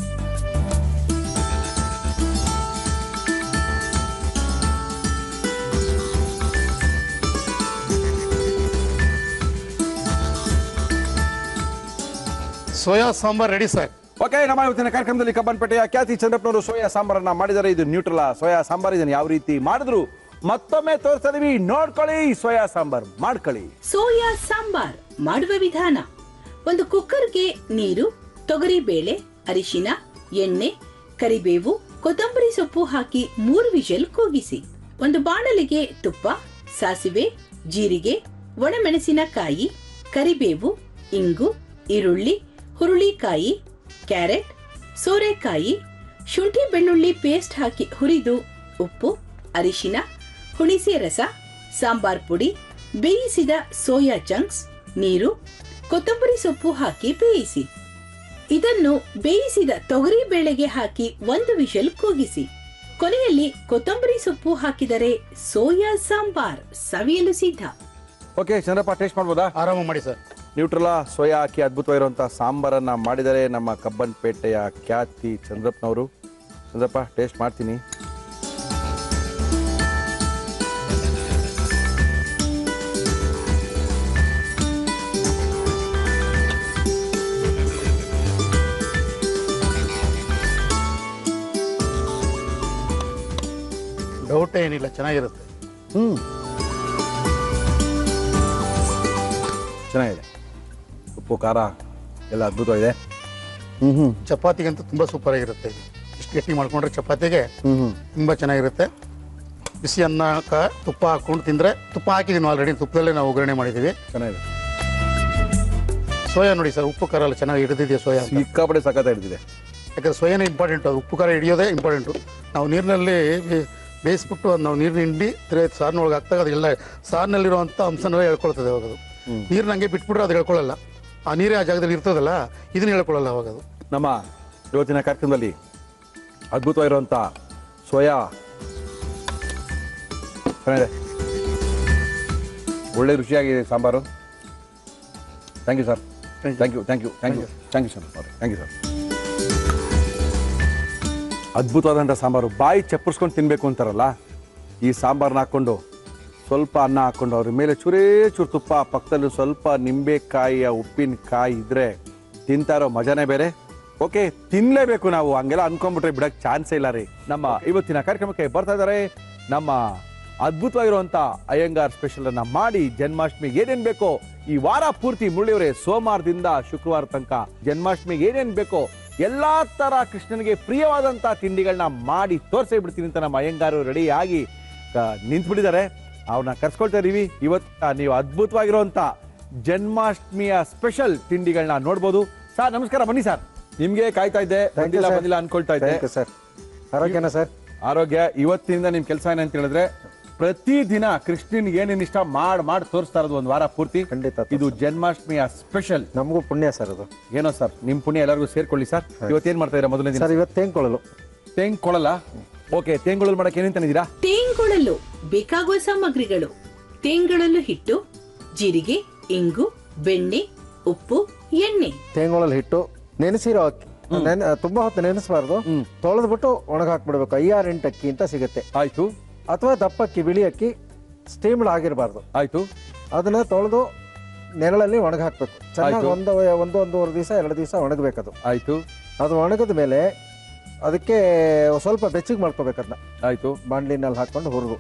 soya sambar ready sir okay ನಮ್ಮ ಇವತ್ತಿನ ಕಾರ್ಯಕ್ರಮದಲ್ಲಿ ಕಬ್ಬನ್ಪೇಟೆಯ ಖ್ಯಾತಿ ಚಂದ್ರಪ್ಪನವರು ಸೋಯಾ ಸಾಂಬಾರನ್ನ ಮಾಡಿದ್ದಾರೆ ಇದು ನ್ಯೂಟ್ರಲಾ ಸೋಯಾ ಸಾಂಬಾರ್ ಇದನ್ನು ಯಾವ ರೀತಿ ಮಾಡಿದ್ರು ಮತ್ತೊಮ್ಮೆ ತೋರಿಸ್ತಾ ಇದೀವಿ ನೋಡ್ಕೊಳ್ಳಿ ಸೋಯಾ ಸಾಂಬಾರ್ ಮಾಡ್ಕೊಳ್ಳಿ ಸೋಯಾ ಸಾಂಬಾರ್ ಮಾಡುವ ವಿಧಾನ ಒಂದು ಕುಕ್ಕರ್ಗೆ ನೀರು ತೊಗರಿ ಬೇಳೆ ಅರಿಶಿನ ಎಣ್ಣೆ ಕರಿಬೇವು ಕೊತ್ತಂಬರಿ ಸೊಪ್ಪು ಹಾಕಿ ಮೂರು ವಿಷಲ್ ಕೂಗಿಸಿ ಒಂದು ಬಾಣಲಿಗೆ ತುಪ್ಪ ಸಾಸಿವೆ ಜೀರಿಗೆ ಒಣಮೆಣಸಿನಕಾಯಿ ಕರಿಬೇವು ಇಂಗು ಈರುಳ್ಳಿ ಹುರುಳಿಕಾಯಿ ಕ್ಯಾರೆಟ್ ಸೋರೆಕಾಯಿ ಶುಂಠಿ ಬೆಳ್ಳುಳ್ಳಿ ಪೇಸ್ಟ್ ಹಾಕಿ ಹುರಿದು ಉಪ್ಪು ಅರಿಶಿನ ಹುಣಿಸೆ ರಸ ಸಾಂಬಾರ್ ಪುಡಿ ಬೇಯಿಸಿದ ಸೋಯಾ ಚಂಕ್ಸ್ ನೀರು ಕೊತ್ತಂಬರಿ ಸೊಪ್ಪು ಹಾಕಿ ಬೇಯಿಸಿ ಇದನ್ನು ಬೇಯಿಸಿದ ತೊಗರಿ ಬೇಳೆಗೆ ಹಾಕಿ ಒಂದು ವಿಷಲ್ ಕೂಗಿಸಿ ಕೊನೆಯಲ್ಲಿ ಕೊತ್ತಂಬರಿ ಸೊಪ್ಪು ಹಾಕಿದರೆ ಸೋಯಾ ಸಾಂಬಾರ್ ಸವಿಯಲು ಸಿದ್ಧ ಓಕೆ ಚಂದ್ರಪ್ಪ ಟೇಸ್ಟ್ ಮಾಡ್ಬೋದಾ ಆರಾಮ ಮಾಡಿ ಸರ್ ನ್ಯೂಟ್ರಲಾ ಸೋಯಾ ಹಾಕಿ ಅದ್ಭುತವಾಗಿರುವಂತಹ ಸಾಂಬಾರನ್ನ ಮಾಡಿದರೆ ನಮ್ಮ ಕಬ್ಬನ್ಪೇಟೆಯ ಖ್ಯಾತಿ ಚಂದ್ರಪ್ಪನವರು ಚಂದ್ರಪ್ಪ ಟೇಸ್ಟ್ ಮಾಡ್ತೀನಿ ಡೌಟ್ ಏನಿಲ್ಲ ಚೆನ್ನಾಗಿರುತ್ತೆ ಹ್ಮ್ ಚೆನ್ನಾಗಿದೆ ಉಪ್ಪು ಖಾರ ಎಲ್ಲ ಅದ್ಭುತವಾಗಿದೆ ಹ್ಮ್ ಹ್ಮ್ ಚಪಾತಿಗಂತೂ ತುಂಬ ಸೂಪರ್ ಆಗಿರುತ್ತೆ ಇದು ಇಷ್ಟು ಗಟ್ಟಿ ಮಾಡ್ಕೊಂಡ್ರೆ ಚಪಾತಿಗೆ ಹ್ಮ್ ಹ್ಮ್ ತುಂಬ ಚೆನ್ನಾಗಿರುತ್ತೆ ಬಿಸಿ ಅನ್ನಕ್ಕೆ ತುಪ್ಪ ಹಾಕ್ಕೊಂಡು ತಿಂದರೆ ತುಪ್ಪ ಹಾಕಿದ್ದೀವಿ ಆಲ್ರೆಡಿ ತುಪ್ಪದಲ್ಲೇ ನಾವು ಒಗ್ಗರಣೆ ಮಾಡಿದ್ದೀವಿ ಚೆನ್ನಾಗಿದೆ ಸೋಯಾ ನೋಡಿ ಸರ್ ಉಪ್ಪು ಖಾರ ಎಲ್ಲ ಚೆನ್ನಾಗಿ ಹಿಡಿದಿದೆ ಸೋಯಾ ಅಂತ ಸಿಕ್ಕಾಪಟ್ಟೆ ಸಖತ್ ಹಿಡಿದಿದೆ ಯಾಕಂದ್ರೆ ಸೋಯಾನೇ ಇಂಪಾರ್ಟೆಂಟು ಅದು ಉಪ್ಪು ಖಾರ ಹಿಡಿಯೋದೇ ಇಂಪಾರ್ಟೆಂಟು ನಾವು ನೀರಿನಲ್ಲಿ ಬೇ- ಬೇಯಿಸ್ಬಿಟ್ಟು ಅದು ನಾವು ನೀರಿನ ಹಿಂಡಿ ತಿರುಗಿ ಸಾರಿನೊಳಗೆ ಹಾಕ್ದಾಗ ಅದೆಲ್ಲ ಸಾರಿನಲ್ಲಿರುವಂಥ ಅಂಶನೆಲ್ಲ ಹೇಳ್ಕೊಳ್ತದೆ ಅವಾಗ ಅದು ನೀರನ್ನ ಹಂಗೆ ಬಿಟ್ಬಿಟ್ರೆ ಅದು ಹೇಳ್ಕೊಳ್ಳಲ್ಲ ಆ ನೀರೇ ಆ ಜಾಗದಲ್ಲಿ ಇರ್ತದಲ್ಲ ಇದನ್ನ ಹೇಳ್ಕೊಳ್ಳಲ್ಲ ಅವಾಗ ಅದು ನಮ್ಮ ಇವತ್ತಿನ ಕಾರ್ಯಕ್ರಮದಲ್ಲಿ ಅದ್ಭುತವಾಗಿರುವಂಥ ಸೋಯಾ ಚೆನ್ನಾಗಿದೆ ಒಳ್ಳೆ ರುಚಿಯಾಗಿದೆ sambar thank you sir thank you thank you thank you thank you sir thank you sir ಅದ್ಭುತವಾದಂಥ ಸಾಂಬಾರು ಬಾಯಿ ಚಪ್ಪರ್ಸ್ಕೊಂಡು ತಿನ್ನಬೇಕು ಅಂತಾರಲ್ಲ ಈ ಸಾಂಬಾರನ್ನ ಹಾಕ್ಕೊಂಡು ಸ್ವಲ್ಪ ಅನ್ನ ಹಾಕ್ಕೊಂಡು ಅವ್ರ ಮೇಲೆ ಚೂರೇ ಚೂರು ತುಪ್ಪ ಪಕ್ಕದಲ್ಲಿ ಸ್ವಲ್ಪ ನಿಂಬೆಕಾಯಿಯ ಉಪ್ಪಿನಕಾಯಿ ಇದ್ರೆ ತಿಂತಾ ಇರೋ ಮಜಾನೇ ಬೇರೆ ಓಕೆ ತಿನ್ಲೇಬೇಕು ನಾವು ಹಂಗೆಲ್ಲ ಅನ್ಕೊಂಡ್ಬಿಟ್ರೆ ಬಿಡಕ್ ಚಾನ್ಸೇ ಇಲ್ಲ ರೀ ನಮ್ಮ ಇವತ್ತಿನ ಕಾರ್ಯಕ್ರಮಕ್ಕೆ ಬರ್ತಾ ಇದ್ದಾರೆ ನಮ್ಮ ಅದ್ಭುತವಾಗಿರುವಂತ ಅಯ್ಯಂಗಾರ್ ಸ್ಪೆಷಲ್ ಅನ್ನ ಮಾಡಿ ಜನ್ಮಾಷ್ಟಮಿಗೆ ಏನೇನ್ ಬೇಕೋ ಈ ವಾರ ಪೂರ್ತಿ ಮುರಳಿಯವರೇ ಸೋಮವಾರದಿಂದ ಶುಕ್ರವಾರ ತನಕ ಜನ್ಮಾಷ್ಟಮಿಗೆ ಏನೇನ್ ಬೇಕೋ ಎಲ್ಲಾ ತರ ಕೃಷ್ಣನಿಗೆ ಪ್ರಿಯವಾದಂತ ತಿಂಡಿಗಳನ್ನ ಮಾಡಿ ತೋರಿಸೇ ಬಿಡ್ತೀನಿ ಅಂತ ನಮ್ಮ ಅಯ್ಯಂಗಾರು ರೆಡಿ ಆಗಿ ನಿಂತ್ಬಿಟ್ಟಿದ್ದಾರೆ ಅವ್ರನ್ನ ಕರ್ಸ್ಕೊಳ್ತಾ ಇದೀವಿ ಇವತ್ತು ನೀವು ಅದ್ಭುತವಾಗಿರುವಂತ ಜನ್ಮಾಷ್ಟಮಿಯ ಸ್ಪೆಷಲ್ ತಿಂಡಿಗಳನ್ನ ನೋಡ್ಬೋದು ಸರ್ ನಮಸ್ಕಾರ ಬನ್ನಿ ಸರ್ ನಿಮ್ಗೆ ಕಾಯ್ತಾ ಇದ್ದೆ ಬಂದಿಲ್ಲ sir. ಬಂದಿಲ್ಲ ಅನ್ಕೊಳ್ತಾ ಇದ್ದೆ ಥ್ಯಾಂಕ್ ಯು ಸರ್ ಆರೋಗ್ಯನಾ ಸರ್ ಆರೋಗ್ಯ ಇವತ್ತಿನಿಂದ ನಿಮ್ ಕೆಲಸ ಏನಂತ ಹೇಳಿದ್ರೆ ಪ್ರತಿದಿನ ಕೃಷ್ಣನ್ಗೆ ಏನೇನ್ ಇಷ್ಟ ಮಾಡ್ ಮಾಡಿ ತೋರಿಸ್ತಾ ಇರೋದು ಒಂದ್ ವಾರ ಪೂರ್ತಿ ಖಂಡಿತ ಇದು ಜನ್ಮಾಷ್ಟಮಿಯ ಸ್ಪೆಷಲ್ ನಮಗೂ ಪುಣ್ಯ ಸರ್ ಅದು ಏನೋ ಸರ್ ನಿಮ್ ಪುಣ್ಯ ಎಲ್ಲರಿಗೂ ಸೇರ್ಕೊಳ್ಳಿ ಸರ್ ಇವತ್ತೇನ್ ಮಾಡ್ತಾ ಇದ್ದೀರಾ ಮೊದಲನೇ ದಿನ ಸರ್ ಇವತ್ತು ತೇಂಕೊಳ್ಳಲು ತೇಂಗ್ ಕೊಳಲ್ಲ ಓಕೆ ತೇಂಗುಳಲ್ ಮಾಡಕ್ಕೆ ಏನೇನ್ ತಂದಿದ್ದೀರಾ ತೇಂಗೊಳಲು ಬೇಕಾಗುವ ಸಾಮಗ್ರಿಗಳು ತೇಂಗೊಳಲು ಹಿಟ್ಟು ಜೀರಿಗೆ ಇಂಗು ಬೆಣ್ಣೆ ಉಪ್ಪು ಎಣ್ಣೆ ತೇಂಗೊಳಲು ಹಿಟ್ಟು ನೆನೆಸಿರೋ ಅಕ್ಕಿ ನೆನೆ ತುಂಬಾ ಹೊತ್ತು ನೆನೆಸಬಾರ್ದು ತೊಳೆದ್ಬಿಟ್ಟು ಒಣಗ ಹಾಕ್ಬಿಡ್ಬೇಕು ಐಆರ್ ಎಂಟು ಅಕ್ಕಿ ಅಂತ ಸಿಗುತ್ತೆ ಆಯ್ತು ಅಥವಾ ದಪ್ಪಕ್ಕಿ ಬಿಳಿ ಅಕ್ಕಿ ಸ್ಟೀಮ್ಡ್ ಆಗಿರಬಾರ್ದು ಆಯ್ತು ಅದನ್ನ ತೊಳೆದು ನೆರಳಲ್ಲಿ ಒಣಗ ಹಾಕ್ಬೇಕು ಚೆನ್ನಾಗಿ ಆಯ್ತು. ಒಂದು ಒಂದು ಒಂದೂವರೆ ದಿವಸ ಎರಡು ದಿವಸ ಒಣಗಬೇಕದು ಆಯ್ತು ಅದು ಒಣಗಿದ ಮೇಲೆ ಅದಕ್ಕೆ ಸ್ವಲ್ಪ ಬೆಚ್ಚಗೆ ಮಾಡ್ಕೋಬೇಕು ಅದನ್ನ ಆಯ್ತು ಬಾಂಡ್ಲಿನಲ್ಲಿ ಹಾಕೊಂಡು ಹುರಿದು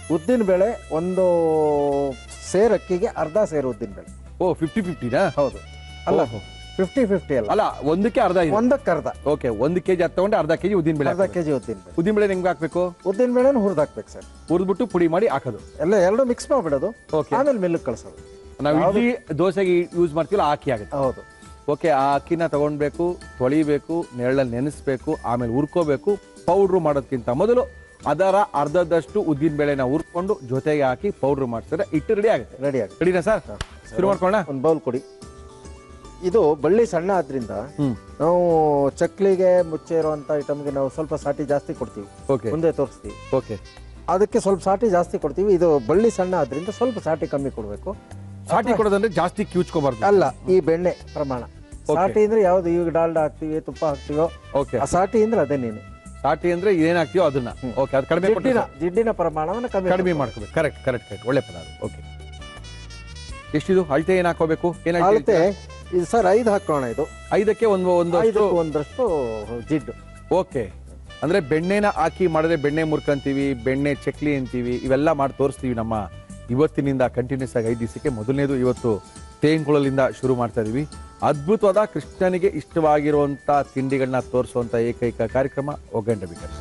ಉದ್ದಿನ ಬೇಳೆ ಒಂದು ಸೇರ್ ಅಕ್ಕಿಗೆ ಅರ್ಧ ಸೇರು ಉದ್ದಿನ ಬೇಳೆ ಓ ಫಿಫ್ಟಿ ಫಿಫ್ಟಿನಾ ಹೌದು ಅಲ್ಲ ಓಹೋ. ಫಿಫ್ಟಿ ಫಿಫ್ಟಿ ಅಲ್ಲ ಅಲ್ಲ ಒಂದಕ್ಕೆ ಅರ್ಧ ಇದೆ ಒಂದಕ್ಕೆ ಅರ್ಧ ಓಕೆ ಒಂದು ಕೆಜಿ ಹತ್ತು ತಗೊಂಡ್ರೆ ಅರ್ಧ ಕೆಜಿ ಉದ್ದಿನ ಬೇಳೆ ಅರ್ಧ ಕೆಜಿ ಉದ್ದಿನ ಬೇಳೆ ಉದ್ದಿನ ಬೇಳೆ ಹೆಂಗ್ ಹಾಕ್ಬೇಕು ಉದ್ದಿನ ಬೇಳೆನ ಹುರಿದು ಹಾಕ್ಬೇಕು ಸರ್ ಹುರಿದ್ಬಿಟ್ಟು ಪುಡಿ ಮಾಡಿ ಹಾಕೋದು ಎಲ್ಲ ಎರಡು ಮಿಕ್ಸ್ ಮಾಡ್ಬಿಡೋದು Okay. ಆಮೇಲೆ ಮಿಲ್ಲಕ್ಕೆ ಕಳ್ಸೋದು ನಾವು ಇಡ್ಲಿ ದೋಸೆಗೆ ಯೂಸ್ ಮಾಡ್ತೀವಲ್ಲ ಆ ಅಕ್ಕಿ ಆಗುತ್ತೆ ಹೌದು ಓಕೆ ಆ ಅಕ್ಕಿನ ತಗೊಳ್ಬೇಕು ತೊಳಿಬೇಕು ನೆರಳಲ್ಲಿ ನೆನೆಸ್ಬೇಕು ಆಮೇಲೆ ಹುರ್ಕೋಬೇಕು ಪೌಡ್ರು ಮಾಡೋದಕ್ಕಿಂತ ಮೊದಲು ಅದರ ಅರ್ಧದಷ್ಟು ಉದ್ದಿನ ಬೇಳೆನ ಹುರ್ಕೊಂಡು ಜೊತೆಗೆ ಹಾಕಿ ಪೌಡ್ರ್ ಮಾಡಿಸಿದ್ರೆ ಹಿಟ್ಟು ರೆಡಿ ಆಗುತ್ತೆ ರೆಡಿ ಆಗುತ್ತೆ ರೆಡಿನಾ ಸರ್ ಶುರು ಮಾಡ್ಕೊಳ್ಳೋಣ ಒಂದು ಬೌಲ್ ಕೊಡಿ ಇದು ಬಳ್ಳಿ ಸಣ್ಣ ಆದ್ರಿಂದ ಹ್ಮ್ ನಾವು ಚಕ್ಲಿಗೆ ಮುಚ್ಚೆ ಇರುವಂತ ಐಟಮ್ಗೆ ನಾವು ಸ್ವಲ್ಪ ಸಾಟಿ ಜಾಸ್ತಿ ಕೊಡ್ತೀವಿ ಓಕೆ ಮುಂದೆ ತೋರಿಸ್ತೀವಿ ಓಕೆ ಅದಕ್ಕೆ ಸ್ವಲ್ಪ ಸಾಟಿ ಜಾಸ್ತಿ ಕೊಡ್ತೀವಿ ಇದು ಬಳ್ಳಿ ಸಣ್ಣ ಆದ್ರಿಂದ ಸ್ವಲ್ಪ ಸಾಟಿ ಕಮ್ಮಿ ಕೊಡಬೇಕು ಸಾಟಿ ಕೊಡೋದಂದ್ರೆ ಜಾಸ್ತಿ ಕಿವುಚ್ಕೋಬಾರ್ದು ಅಲ್ಲ ಈ ಬೆಣ್ಣೆ ಪ್ರಮಾಣ ಸಾಟಿ ಅಂದ್ರೆ ಯಾವ್ದು ಈಗ ಡಾಲ್ಡಾ ಹಾಕ್ತಿವಿ ತುಪ್ಪ ಹಾಕ್ತಿವೋ ಓಕೆ ಆ ಸಾಟಿ ಅಂದ್ರೆ ಅದೇ ನೀನೆ ಸಾಟಿ ಅಂದ್ರೆ ಏನ್ ಹಾಕ್ತೀವೋ ಅದನ್ನ ಓಕೆ ಅದು ಕಡಿಮೆ ಕೊಟ್ರೆ ಜಿಡ್ಡಿನ ಸಾಕು. ಜಿಡ್ಡಿನ ಪ್ರಮಾಣವನ್ನು ಕಮ್ಮಿ ಕಡಿಮೆ ಮಾಡ್ಕೋಬೇಕು ಕರೆಕ್ಟ್ ಕರೆಕ್ಟ್ ಕರೆಕ್ಟ್ ಒಳ್ಳೆ ಪದ ಅದು ಓಕೆ ಎಷ್ಟಿದು ಅಳತೆ ಏನ್ ಹಾಕೋಬೇಕು ಏನ್ ಅಳತೆ ಇದು ಸರ್ ಐದು ಹಾಕೋಣ ಇದು ಐದಕ್ಕೆ ಒಂದು ಒಂದು ಐದಕ್ಕೆ ಒಂದಷ್ಟು ಜಿಡ್ಡು ಓಕೆ ಅಂದ್ರೆ ಬೆಣ್ಣೆನ ಹಾಕಿ ಮಾಡಿದ್ರೆ ಬೆಣ್ಣೆ ಮುರ್ಕಂತೀವಿ ಬೆಣ್ಣೆ ಚಕ್ಲಿ ಅಂತೀವಿ ಇವೆಲ್ಲ ಮಾಡಿ ತೋರಿಸ್ತೀವಿ ನಮ್ಮ ಇವತ್ತಿನಿಂದ ಕಂಟಿನ್ಯೂಸ್ ಆಗಿ ಐದು ದಿವಸಕ್ಕೆ ಮೊದಲನೇದು ಇವತ್ತು ತೇಂಗುಳಲಿಂದ ಶುರು ಮಾಡ್ತಾ ಇದೀವಿ ಅದ್ಭುತವಾದ ಕೃಷ್ಣನಿಗೆ ಇಷ್ಟವಾಗಿರುವಂತ ತಿಂಡಿಗಳನ್ನ ತೋರಿಸುವಂತ ಏಕೈಕ ಕಾರ್ಯಕ್ರಮ ಒಗ್ಗಂಡ ಬಿಕರ್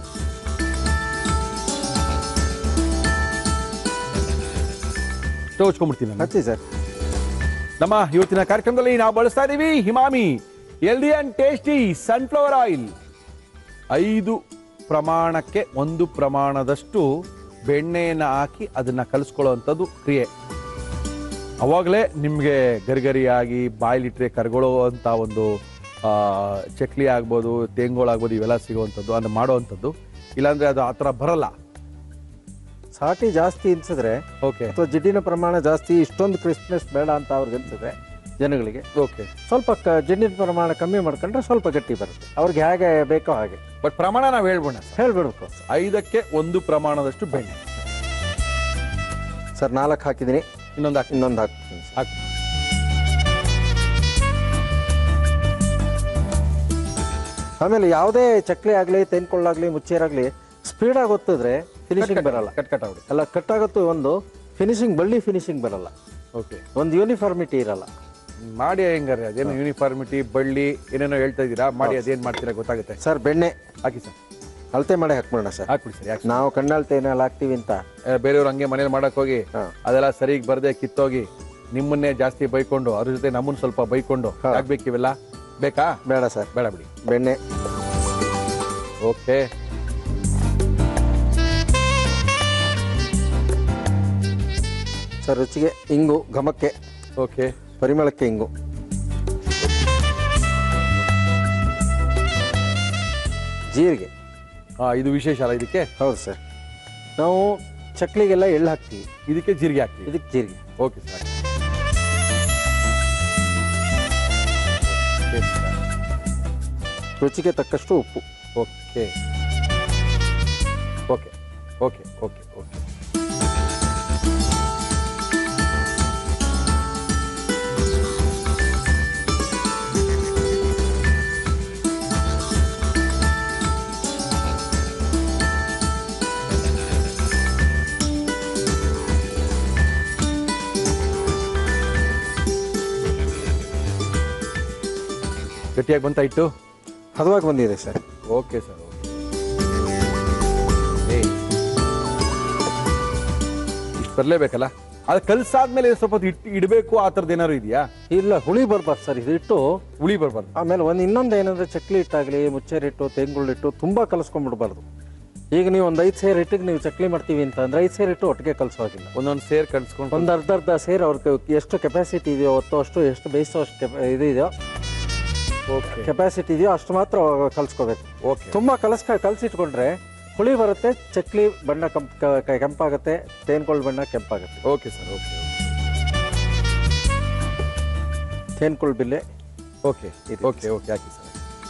ಸ್ಟವ್ ಹಚ್ಕೊಂಡ್ಬಿಡ್ತೀನಿ ನಾನು ಹಚ್ಚಿ ಸರ್ ನಮ್ಮ ಇವತ್ತಿನ ಕಾರ್ಯಕ್ರಮದಲ್ಲಿ ನಾವು ಬಳಸ್ತಾ ಇದೀವಿ ಹಿಮಾಮಿ ಎಲ್ದಿ ಅಂಡ್ ಟೇಸ್ಟಿ ಸನ್ಫ್ಲವರ್ ಆಯಿಲ್ ಐದು ಪ್ರಮಾಣಕ್ಕೆ ಒಂದು ಪ್ರಮಾಣದಷ್ಟು ಬೆಣ್ಣೆಯನ್ನು ಹಾಕಿ ಅದನ್ನ ಕಲಿಸ್ಕೊಳ್ಳುವಂಥದ್ದು ಕ್ರಿಯೆ ಅವಾಗಲೇ ನಿಮಗೆ ಗರಿಗರಿಯಾಗಿ ಬಾಯ್ಲಿಟ್ರೆ ಕರ್ಗೊಳ್ಳುವಂಥ ಒಂದು ಆ, ಚಕ್ಲಿ ಆಗ್ಬೋದು ತೇಂಗೋಳು ಆಗ್ಬೋದು ಇವೆಲ್ಲ ಸಿಗುವಂಥದ್ದು ಅದನ್ನ ಮಾಡುವಂಥದ್ದು ಇಲ್ಲಾಂದ್ರೆ ಅದು ಆ ಥರ ಬರಲ್ಲ ಸಾಟಿ ಜಾಸ್ತಿ ಅನ್ಸಿದ್ರೆ ಓಕೆ ಅಥವಾ ಜಿಡ್ಡಿನ ಪ್ರಮಾಣ ಜಾಸ್ತಿ ಇಷ್ಟೊಂದು ಕ್ರಿಸ್ಪ್ನೆಸ್ ಬೇಡ ಅಂತ ಅವ್ರಿಗೆ ಅನ್ಸಿದ್ರೆ ಜನಗಳಿಗೆ ಓಕೆ ಸ್ವಲ್ಪ ಕ ಜಿಡ್ಡಿನ ಪ್ರಮಾಣ ಕಮ್ಮಿ ಮಾಡ್ಕೊಂಡ್ರೆ ಸ್ವಲ್ಪ ಗಟ್ಟಿ ಬರುತ್ತೆ ಅವ್ರಿಗೆ ಹೇಗೆ ಬೇಕೋ ಹಾಗೆ ಬಟ್ ಪ್ರಮಾಣ ನಾವು ಹೇಳ್ಬೋಣ ಹೇಳ್ಬಿಡ್ಬೇಕು ಐದಕ್ಕೆ ಒಂದು ಪ್ರಮಾಣದಷ್ಟು ಬೆಣ್ಣೆ ಸರ್ ನಾಲ್ಕು ಹಾಕಿದ್ದೀನಿ ಇನ್ನೊಂದು ಹಾಕಿ ಇನ್ನೊಂದು ಹಾಕ್ತೀನಿ ಸರ್. ಹಾಕಿ ಆಮೇಲೆ ಯಾವುದೇ ಚಕ್ಲಿ ಆಗಲಿ ತೆನ್ಕೊಳ್ಳಾಗ್ಲಿ ಮುಚ್ಚೇರಾಗ್ಲಿ ಸ್ಪೀಡಾಗಿ ಒತ್ತಿದ್ರೆ ಫಿನಿಶಿಂಗ್ ಬರಲ್ಲ ಕಟ್ ಕಟ್ ಆಗ್ಬಿಡಿ ಅಲ್ಲ ಕಟ್ಟಾಗತ್ತು ಒಂದು ಫಿನಿಶಿಂಗ್ ಬಳ್ಳಿ ಫಿನಿಶಿಂಗ್ ಬರಲ್ಲ ಓಕೆ ಒಂದು ಯೂನಿಫಾರ್ಮಿಟಿ ಇರಲ್ಲ ಮಾಡಿ ಹೆಂಗಾರೆ ಅದೇನು ಯೂನಿಫಾರ್ಮಿಟಿ ಬಳ್ಳಿ ಏನೇನೋ ಹೇಳ್ತಾ ಇದ್ದೀರಾ ಮಾಡಿ ಅದೇನ್ ಮಾಡ್ತೀರಾ ಗೊತ್ತಾಗುತ್ತೆ ಸರ್ ಬೆಣ್ಣೆ ಹಾಕಿ ಸರ್ ಅಳತೆ ಮಾಡಿ ಹಾಕ್ಬಿಡೋಣ ಸರ್ ಹಾಕ್ಬಿಡಿ ಸರ್ ಯಾಕೆ ನಾವು ಕಣ್ಣಾಳ್ತೆ ಏನೆಲ್ಲ ಹಾಕ್ತೀವಿ ಅಂತ ಬೇರೆಯವ್ರು ಹಂಗೆ ಮನೇಲಿ ಮಾಡಕ್ ಹೋಗಿ ಹಾ. ಅದೆಲ್ಲ ಸರಿಗೆ ಬರ್ದೆ ಕಿತ್ತೋಗಿ ನಿಮ್ಮನ್ನೇ ಜಾಸ್ತಿ ಬೈಕೊಂಡು ಅದ್ರ ಜೊತೆ ನಮ್ಮನ್ನ ಸ್ವಲ್ಪ ಬೈಕೊಂಡು ಹಾ. ಯಾಕೆ ಇವೆಲ್ಲ ಬೇಕಾ ಬೇಡ ಸರ್ ಬೇಡ ಬಿಡಿ ಬೆಣ್ಣೆ ಓಕೆ ಸರ್ ರುಚಿಗೆ ಇಂಗು ಘಮಕ್ಕೆ ಓಕೆ ಪರಿಮಳಕ್ಕೆ ಇಂಗು ಜೀರಿಗೆ ಹಾ ಇದು ವಿಶೇಷ ಅಲ್ಲ ಇದಕ್ಕೆ ಹೌದು ಸರ್ ನಾವು ಚಕ್ಲಿಗೆಲ್ಲ ಎಳ್ಳು ಹಾಕ್ತೀವಿ ಇದಕ್ಕೆ ಜೀರಿಗೆ ಹಾಕ್ತೀವಿ ಇದಕ್ಕೆ ಜೀರಿಗೆ ಓಕೆ ಸರ್ ರುಚಿಗೆ ತಕ್ಕಷ್ಟು ಉಪ್ಪು okay okay okay okay okay ಗಟ್ಟಿಯಾಗಿ ಬಂತ ಇಟ್ಟು ಹದವಾಗಿ ಬಂದಿದೆ ಸರ್ ಓಕೆ ಸರ್ ಓಕೆ ಏಯ್ ಇಷ್ಟು ಬರಲೇಬೇಕಲ್ಲ ಅದು ಕಲ್ಸಾದ್ಮೇಲೆ ಸ್ವಲ್ಪ ಹೊತ್ತು ಇಟ್ಟು ಇಡಬೇಕು ಆ ಥರದ್ದು ಏನಾದ್ರು ಇದೆಯಾ ಇಲ್ಲ ಹುಳಿ ಬರ್ಬಾರ್ದು ಸರ್ ಇದು ಇಟ್ಟು ಹುಳಿ ಬರಬಾರ್ದು ಆಮೇಲೆ ಒಂದು ಇನ್ನೊಂದು ಏನಂದ್ರೆ ಚಕ್ಲಿ ಹಿಟ್ಟಾಗಲಿ ಮುಚ್ಚೇರಿಟ್ಟು ತೆಂಗುಳಿಟ್ಟು ತುಂಬ ಕಲಿಸ್ಕೊಂಡ್ಬಿಡ್ಬಾರ್ದು ಈಗ ನೀವು ಒಂದು ಐದು ಸೇರು ಇಟ್ಟಿಗೆ ನೀವು ಚಕ್ಲಿ ಮಾಡ್ತೀವಿ ಅಂತ ಅಂದ್ರೆ ಐದು ಸೇರು ಇಟ್ಟು ಒಟ್ಟಿಗೆ ಕಲಿಸೋಗಿಲ್ಲ ಒಂದೊಂದು ಸೇರ್ ಕಲ್ಸ್ಕೊಂಡು ಒಂದು ಅರ್ಧ ಅರ್ಧ ಸೇರು ಅವ್ರಿಗೆ ಎಷ್ಟು ಕೆಪಾಸಿಟಿ ಇದೆಯೋ ಹೊತ್ತೋ ಅಷ್ಟು ಎಷ್ಟು ಬೇಯಿಸೋ ಅಷ್ಟು ಕೆಪ ಇದು ಇದೆಯೋ ಓಕೆ ಕೆಪಾಸಿಟಿ ಇದೆಯೋ ಅಷ್ಟು ಮಾತ್ರ ಕಲಿಸ್ಕೋಬೇಕು ಓಕೆ ತುಂಬ ಕಲಸ್ಕ ಕಲಸಿಟ್ಕೊಂಡ್ರೆ ಹುಳಿ ಬರುತ್ತೆ ಚಕ್ಲಿ ಬಣ್ಣ ಕಂಪ್ ಕ- ಕೆಂಪಾಗುತ್ತೆ ತೇನ್ಕೊಳ್ ಬಣ್ಣ ಕೆಂಪಾಗುತ್ತೆ ಓಕೆ ಸರ್ ಓಕೆ ತೇನ್ಕೊಳ್ ಬಿಲ್ಲೆ ಓಕೆ ಓಕೆ ಓಕೆ ಹಾಕಿ ಸರ್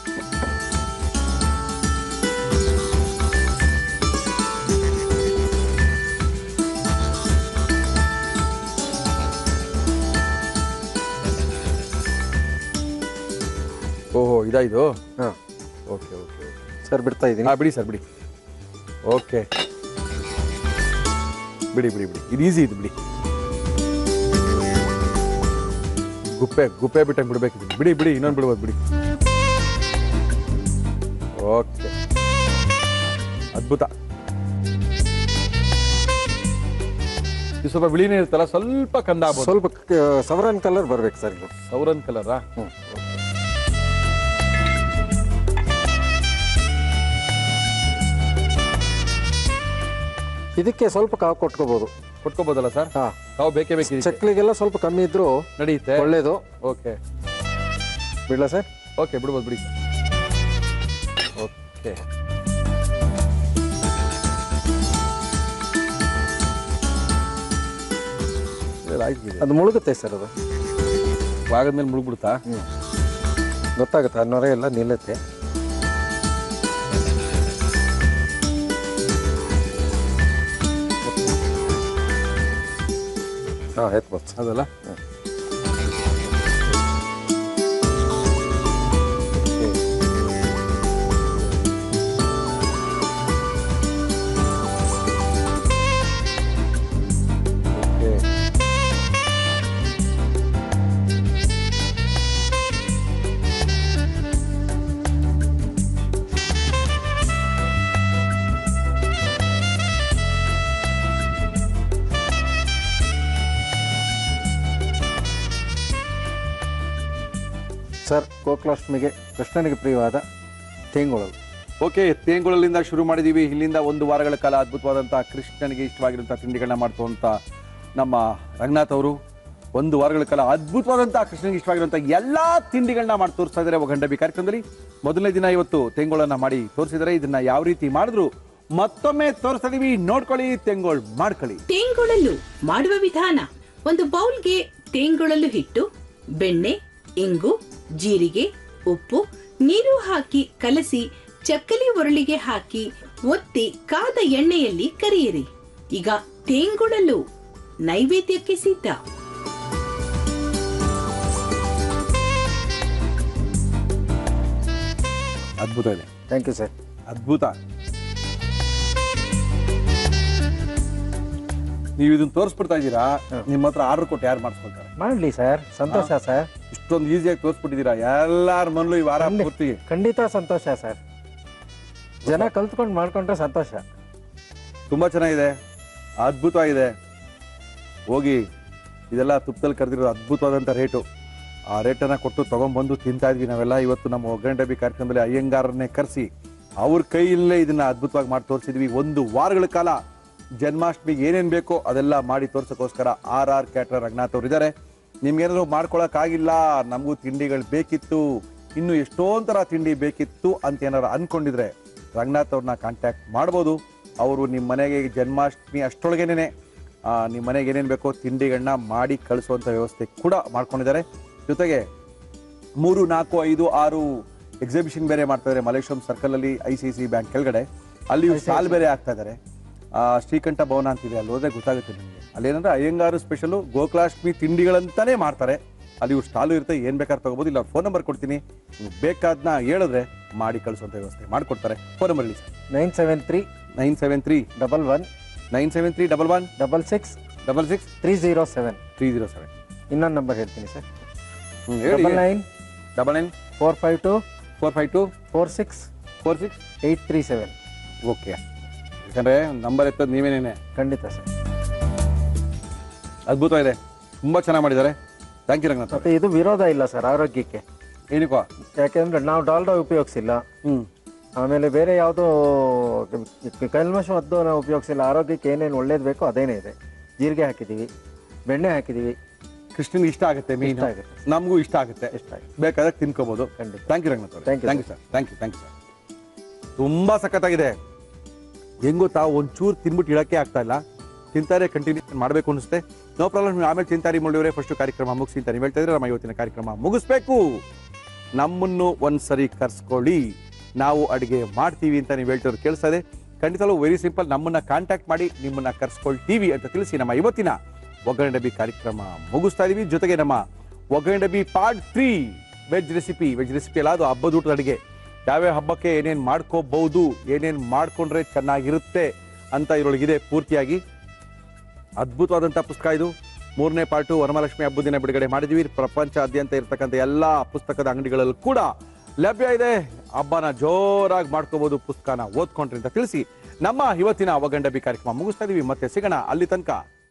ಓಹೋ ಇದಾ ಇದು ಹಾಂ ಓಕೆ ಓಕೆ ಓಕೆ ಸರ್ ಬಿಡ್ತಾ ಇದ್ದೀನಿ ಹಾಂ ಬಿಡಿ ಸರ್ ಬಿಡಿ ಓಕೆ ಬಿಡಿ ಬಿಡಿ ಬಿಡಿ ಇದು ಈಸಿ ಇದು ಬಿಡಿ ಗುಪ್ಪೆ ಗುಪ್ಪೆ ಬಿಟ್ಟಂಗೆ ಬಿಡ್ಬೇಕಿದೆ ಬಿಡಿ ಬಿಡಿ ಇನ್ನೊಂದು ಬಿಡ್ಬೋದು ಬಿಡಿ ಓಕೆ ಅದ್ಭುತ ಇದು ಸ್ವಲ್ಪ ಬಿಳಿನೇ ಇರುತ್ತಲ್ಲ ಸ್ವಲ್ಪ ಕಂದ ಆಗ್ಬೋದು ಸ್ವಲ್ಪ ಕ- ಸವರನ್ ಕಲರ್ ಬರ್ಬೇಕು ಸರ್ ಇದು ಸೌರನ್ ಕಲರಾ ಹ್ಮ್. ಇದಕ್ಕೆ ಸ್ವಲ್ಪ ಕಾವು ಕೊಟ್ಕೋಬಹುದು ಕೊಟ್ಕೋಬೋದಲ್ಲ ಸರ್ ಹಾ ತಾವು ಬೇಕೇ ಬೇಕಿದೆ ಚಕ್ಲಿಗೆಲ್ಲ ಸ್ವಲ್ಪ ಕಮ್ಮಿ ಇದ್ರು ನಡೆಯುತ್ತೆ ಒಳ್ಳೇದು ಓಕೆ ಬಿಡ್ಲಾ ಸರ್ ಓಕೆ ಬಿಡ್ಬೋದು ಬಿಡಿ ಓಕೆ ಆಯ್ತು ಅದು ಮುಳುಗುತ್ತೆ ಸರ್ ಅದು ಆಗದ್ಮೇಲೆ ಮುಳುಗ್ಬಿಡ್ತಾ ಗೊತ್ತಾಗುತ್ತೆ ಅನ್ನೋರೆ ಎಲ್ಲ ನಿಲ್ಲುತ್ತೆ ಹಾಂ ಎತ್ಬೋದು ಸರ್ ಅದಲ್ಲ ಓಕೆ ಸರ್ ಗೋಕುಲಾಷ್ಟಮಿಗೆ ಕೃಷ್ಣನಿಗೆ ಪ್ರಿಯವಾದ ತೇಂಗುಳಲು ಓಕೆ ತೇಂಗುಳಲಿಂದ ಶುರು ಮಾಡಿದೀವಿ ಇಲ್ಲಿಂದ ಒಂದು ವಾರಗಳ ಕಾಲ ಅದ್ಭುತವಾದಂಥ ಕೃಷ್ಣನಿಗೆ ಇಷ್ಟವಾಗಿರುವಂಥ ತಿಂಡಿಗಳನ್ನ ಮಾಡ್ತುವಂಥ ನಮ್ಮ ರಂಗನಾಥ್ ಅವರು ಒಂದು ವಾರಗಳ ಕಾಲ ಅದ್ಭುತವಾದಂಥ ಕೃಷ್ಣನಿಗೆ ಇಷ್ಟವಾಗಿರುವಂಥ ಎಲ್ಲ ತಿಂಡಿಗಳನ್ನ ಮಾಡಿ ತೋರಿಸ್ತಾ ಇದ್ದಾರೆ ಒಗಂಡಬಿ ಕಾರ್ಯಕ್ರಮದಲ್ಲಿ ಮೊದಲನೇ ದಿನ ಇವತ್ತು ತೆಂಗುಳನ್ನ ಮಾಡಿ ತೋರಿಸಿದರೆ ಇದನ್ನ ಯಾವ ರೀತಿ ಮಾಡಿದ್ರು ಮತ್ತೊಮ್ಮೆ ತೋರಿಸ್ತಾ ಇದೀವಿ ನೋಡ್ಕೊಳ್ಳಿ ತೆಂಗೋಳ್ ಮಾಡ್ಕೊಳ್ಳಿ ತೇಂಗುಳಲು ಮಾಡುವ ವಿಧಾನ ಒಂದು ಬೌಲ್ಗೆ ತೇಂಗುಳಲು ಹಿಟ್ಟು ಬೆಣ್ಣೆ ಇಂಗು ಜೀರಿಗೆ ಉಪ್ಪು ನೀರು ಹಾಕಿ ಕಲಸಿ ಚಕ್ಕಲಿ ಒರಳಿಗೆ ಹಾಕಿ ಒತ್ತಿ ಕಾದ ಎಣ್ಣೆಯಲ್ಲಿ ಕರಿಯಿರಿ ಈಗ ತೇಂಗುಳಲು ನೈವೇದ್ಯಕ್ಕೆ ಸಿದ್ಧ ಅದ್ಭುತ ಇದೆ ಥ್ಯಾಂಕ್ ಯು ಸರ್ ಅದ್ಭುತ ನೀವು ಇದನ್ನ ತೋರಿಸ್ಬಿಡ್ತಾ ಇದ್ದೀರಾ ನಿಮ್ಮ ಹತ್ರ ಆರ್ಡರ್ ಕೊಟ್ಟು ಯಾರು ಮಾಡಿಸ್ಕೊಳ್ತಾರೆ ಮಾಡಲಿ ಸರ್ ಸಂತೋಷ ಸರ್ ಇಷ್ಟೊಂದು ಈಸಿಯಾಗಿ ತೋರಿಸ್ಬಿಟ್ಟಿದ್ದೀರಾ ಎಲ್ಲಾರ ಮನಲು ಈ ವಾರ ಖಂಡಿತ. ಪೂರ್ತಿ ಖಂಡಿತ ಸಂತೋಷ ಸರ್ ಜನ ಕಲ್ತ್ಕೊಂಡು ಮಾಡ್ಕೊಂಡ್ರೆ ಸಂತೋಷ ತುಂಬಾ ಚೆನ್ನಾಗಿದೆ ಅದ್ಭುತವಾಗಿದೆ ಹೋಗಿ ಇದೆಲ್ಲ ತುಪ್ಪದಲ್ಲಿ ಕರೆದಿರೋ ಅದ್ಭುತವಾದಂಥ ರೇಟು ಆ ರೇಟನ್ನು ಕೊಟ್ಟು ತೊಗೊಂಬಂದು ತಿಂತಾ ಇದ್ವಿ ನಾವೆಲ್ಲ ಇವತ್ತು ನಮ್ಮ ಒಗ್ಗರಣೆ ಡಬ್ಬಿ ಕಾರ್ಯಕ್ರಮದಲ್ಲಿ ಅಯ್ಯಂಗಾರನ್ನೇ ಕರೆಸಿ ಅವ್ರ ಕೈಯಲ್ಲೇ ಇದನ್ನ ಅದ್ಭುತವಾಗಿ ಮಾಡಿ ತೋರಿಸಿದ್ವಿ ಒಂದು ವಾರಗಳ ಕಾಲ ಜನ್ಮಾಷ್ಟಮಿಗೆ ಏನೇನು ಬೇಕೋ ಅದೆಲ್ಲ ಮಾಡಿ ತೋರ್ಸೋಕ್ಕೋಸ್ಕರ ಆರ್ ಆರ್ ಕ್ಯಾಟ್ರರ್ ರಂಗನಾಥ್ ಅವ್ರು ಇದ್ದಾರೆ ನಿಮ್ಗೇನಾದ್ರು ಮಾಡ್ಕೊಳಕ್ಕಾಗಿಲ್ಲ ನಮಗೂ ತಿಂಡಿಗಳು ಬೇಕಿತ್ತು ಇನ್ನು ಎಷ್ಟೊಂದು ಥರ ತಿಂಡಿ ಬೇಕಿತ್ತು ಅಂತ ಏನಾರು ಅನ್ಕೊಂಡಿದ್ರೆ ರಂಗನಾಥ್ ಅವ್ರನ್ನ ಕಾಂಟ್ಯಾಕ್ಟ್ ಮಾಡ್ಬೋದು ಅವರು ನಿಮ್ಮ ಮನೆಗೆ ಜನ್ಮಾಷ್ಟಮಿ ಅಷ್ಟೊಳಗೇನೆ ನಿಮ್ಮ ಮನೆಗೆ ಏನೇನು ಬೇಕೋ ತಿಂಡಿಗಳನ್ನ ಮಾಡಿ ಕಳಿಸುವಂಥ ವ್ಯವಸ್ಥೆ ಕೂಡ ಮಾಡ್ಕೊಂಡಿದ್ದಾರೆ ಜೊತೆಗೆ ಮೂರು ನಾಲ್ಕು ಐದು ಆರು ಎಕ್ಸಿಬಿಷನ್ ಬೇರೆ ಮಾಡ್ತಾ ಇದ್ದಾರೆ ಮಲೇಶ್ವರಂ ಸರ್ಕಲ್ ಅಲ್ಲಿ ಐ ಸಿ ಸಿ ಬ್ಯಾಂಕ್ ಕೆಳಗಡೆ ಅಲ್ಲಿ ಸಾಲ್ ಬೇರೆ ಆಗ್ತಾ ಇದ್ದಾರೆ ಆ, ಶ್ರೀಕಂಠ ಭವನ ಅಂತಿದೆ ಅಲ್ಲಿ ಹೋದ್ರೆ ಗೊತ್ತಾಗುತ್ತೆ ನಿಮಗೆ ಅಲ್ಲೇನಂದ್ರೆ ಅಯ್ಯಂಗಾರು ಸ್ಪೆಷಲು ಗೋಕುಲಾಷ್ಟಮಿ ತಿಂಡಿಗಳಂತಾನೆ ಮಾಡ್ತಾರೆ ಅಲ್ಲಿ ಇವ್ರು ಸ್ಟಾಲು ಇರುತ್ತೆ ಏನು ಬೇಕಾದ್ರೆ ತಗೋಬೋದು ಇಲ್ಲ ಫೋನ್ ನಂಬರ್ ಕೊಡ್ತೀನಿ ನೀವು ಬೇಕಾದ್ನ ಹೇಳಿದ್ರೆ ಮಾಡಿ ಕಳಿಸುವಂಥ ವ್ಯವಸ್ಥೆ ಮಾಡಿಕೊಡ್ತಾರೆ ಫೋನ್ ನಂಬರ್ ಹೇಳಿ sir nine seven three nine seven three double one nine seven three double one double six double six three zero seven three zero seven ಇನ್ನೊಂದು ನಂಬರ್ ಹೇಳ್ತೀನಿ ಸರ್ ಹೇಳಿ double nine double nine four five two four five two four six four six eight three seven okay ಯಾಕಂದರೆ ನಂಬರ್ ಎತ್ತೋದು ನೀವೇನೇನೆ ಖಂಡಿತ ಸರ್ ಅದ್ಭುತ ಇದೆ ತುಂಬ ಚೆನ್ನಾಗಿ ಮಾಡಿದ್ದಾರೆ ಥ್ಯಾಂಕ್ ಯು ರಂಗನಾಥ್ ಮತ್ತೆ ಇದು ವಿರೋಧ ಇಲ್ಲ ಸರ್ ಆರೋಗ್ಯಕ್ಕೆ ಏನಕ್ಕೋ ಯಾಕೆಂದ್ರೆ ನಾವು ಡಾಲ್ಡಾ ಉಪಯೋಗಿಸಿಲ್ಲ ಹ್ಞೂ ಆಮೇಲೆ ಬೇರೆ ಯಾವುದೋ ಕಲ್ಮಶವದ್ದು ನಾವು ಉಪಯೋಗಿಸಿಲ್ಲ ಆರೋಗ್ಯಕ್ಕೆ ಏನೇನು ಒಳ್ಳೇದು ಬೇಕೋ ಅದೇನೇ ಇದೆ ಜೀರಿಗೆ ಹಾಕಿದ್ದೀವಿ ಬೆಣ್ಣೆ ಹಾಕಿದ್ದೀವಿ ಕೃಷ್ಣನ್ಗೆ ಇಷ್ಟ ಆಗುತ್ತೆ ಮೀನು ಇಷ್ಟ ಆಗುತ್ತೆ. ನಮಗೂ ಇಷ್ಟ ಆಗುತ್ತೆ ಇಷ್ಟ ಆಗುತ್ತೆ. ಬೇಕಾದಾಗ ತಿನ್ಕೋಬಹುದು ಖಂಡಿತ. ಥ್ಯಾಂಕ್ ಯು ರಂಗನಾಥ್ ಅವ್ರೆ. Thank you, thank you sir thank you thank you sir ತುಂಬಾ ಸಖತ್ತಾಗಿದೆ ಹೆಂಗ್ ಗೊತ್ತಾ ಒಂಚೂರು ತಿನ್ಬಿಟ್ಟು ಇಳಕ್ಕೆ ಆಗ್ತಾ ಇಲ್ಲ ತಿಂತಾರೆ ಕಂಟಿನ್ಯೂ ಮಾಡಬೇಕು ಅನಿಸುತ್ತೆ ನೋ ಪ್ರಾಬ್ಲಮ್ ಆಮೇಲೆ ತಿಂತಾರಿ ಮುಳ್ಳಿಯವರೇ ಫಸ್ಟ್ ಕಾರ್ಯಕ್ರಮ ಮುಗಿಸಿ ಅಂತ ನೀವು ಹೇಳ್ತಾ ಇದ್ರೆ ನಮ್ಮ ಇವತ್ತಿನ ಕಾರ್ಯಕ್ರಮ ಮುಗಿಸ್ಬೇಕು ನಮ್ಮನ್ನು ಒಂದ್ಸರಿ ಕರ್ಸ್ಕೊಳ್ಳಿ ನಾವು ಅಡುಗೆ ಮಾಡ್ತೀವಿ ಅಂತ ನೀವು ಹೇಳ್ತಿರೋದು ಕೇಳಿಸ್ತಾ ಇದೆ ಖಂಡಿತಲೂ ವೆರಿ ಸಿಂಪಲ್ ನಮ್ಮನ್ನ ಕಾಂಟ್ಯಾಕ್ಟ್ ಮಾಡಿ ನಿಮ್ಮನ್ನ ಕರ್ಸ್ಕೊಳ್ತೀವಿ ಅಂತ ತಿಳಿಸಿ ನಮ್ಮ ಇವತ್ತಿನ ಒಗ್ಗರಣೆ ಡಬ್ಬಿ ಕಾರ್ಯಕ್ರಮ ಮುಗಿಸ್ತಾ ಇದೀವಿ ಜೊತೆಗೆ ನಮ್ಮ Oggarane Dabbi part three veg recipe veg recipe ಅಲ್ಲ ಅದು ಹಬ್ಬದ ಊಟದ ಅಡುಗೆ ಯಾವ್ಯಾವ ಹಬ್ಬಕ್ಕೆ ಏನೇನು ಮಾಡ್ಕೋಬಹುದು ಏನೇನು ಮಾಡ್ಕೊಂಡ್ರೆ ಚೆನ್ನಾಗಿರುತ್ತೆ ಅಂತ ಇದರೊಳಗಿದೆ ಪೂರ್ತಿಯಾಗಿ ಅದ್ಭುತವಾದಂಥ ಪುಸ್ತಕ ಇದು ಮೂರನೇ ಪಾರ್ಟು ವರಮಹಾಲಕ್ಷ್ಮಿ ಹಬ್ಬದ ದಿನ ಬಿಡುಗಡೆ ಮಾಡಿದೀವಿ ಪ್ರಪಂಚಾದ್ಯಂತ ಇರತಕ್ಕಂಥ ಎಲ್ಲ ಪುಸ್ತಕದ ಅಂಗಡಿಗಳಲ್ಲೂ ಕೂಡ ಲಭ್ಯ ಇದೆ ಹಬ್ಬನ ಜೋರಾಗಿ ಮಾಡ್ಕೋಬಹುದು ಪುಸ್ತಕನ ಓದ್ಕೊಂಡ್ರಿ ಅಂತ ತಿಳಿಸಿ ನಮ್ಮ ಇವತ್ತಿನ ಅವಗಂಡ ಬಿ ಕಾರ್ಯಕ್ರಮ ಮುಗಿಸ್ತಾ ಇದೀವಿ ಮತ್ತೆ ಸಿಗೋಣ ಅಲ್ಲಿ ತನಕ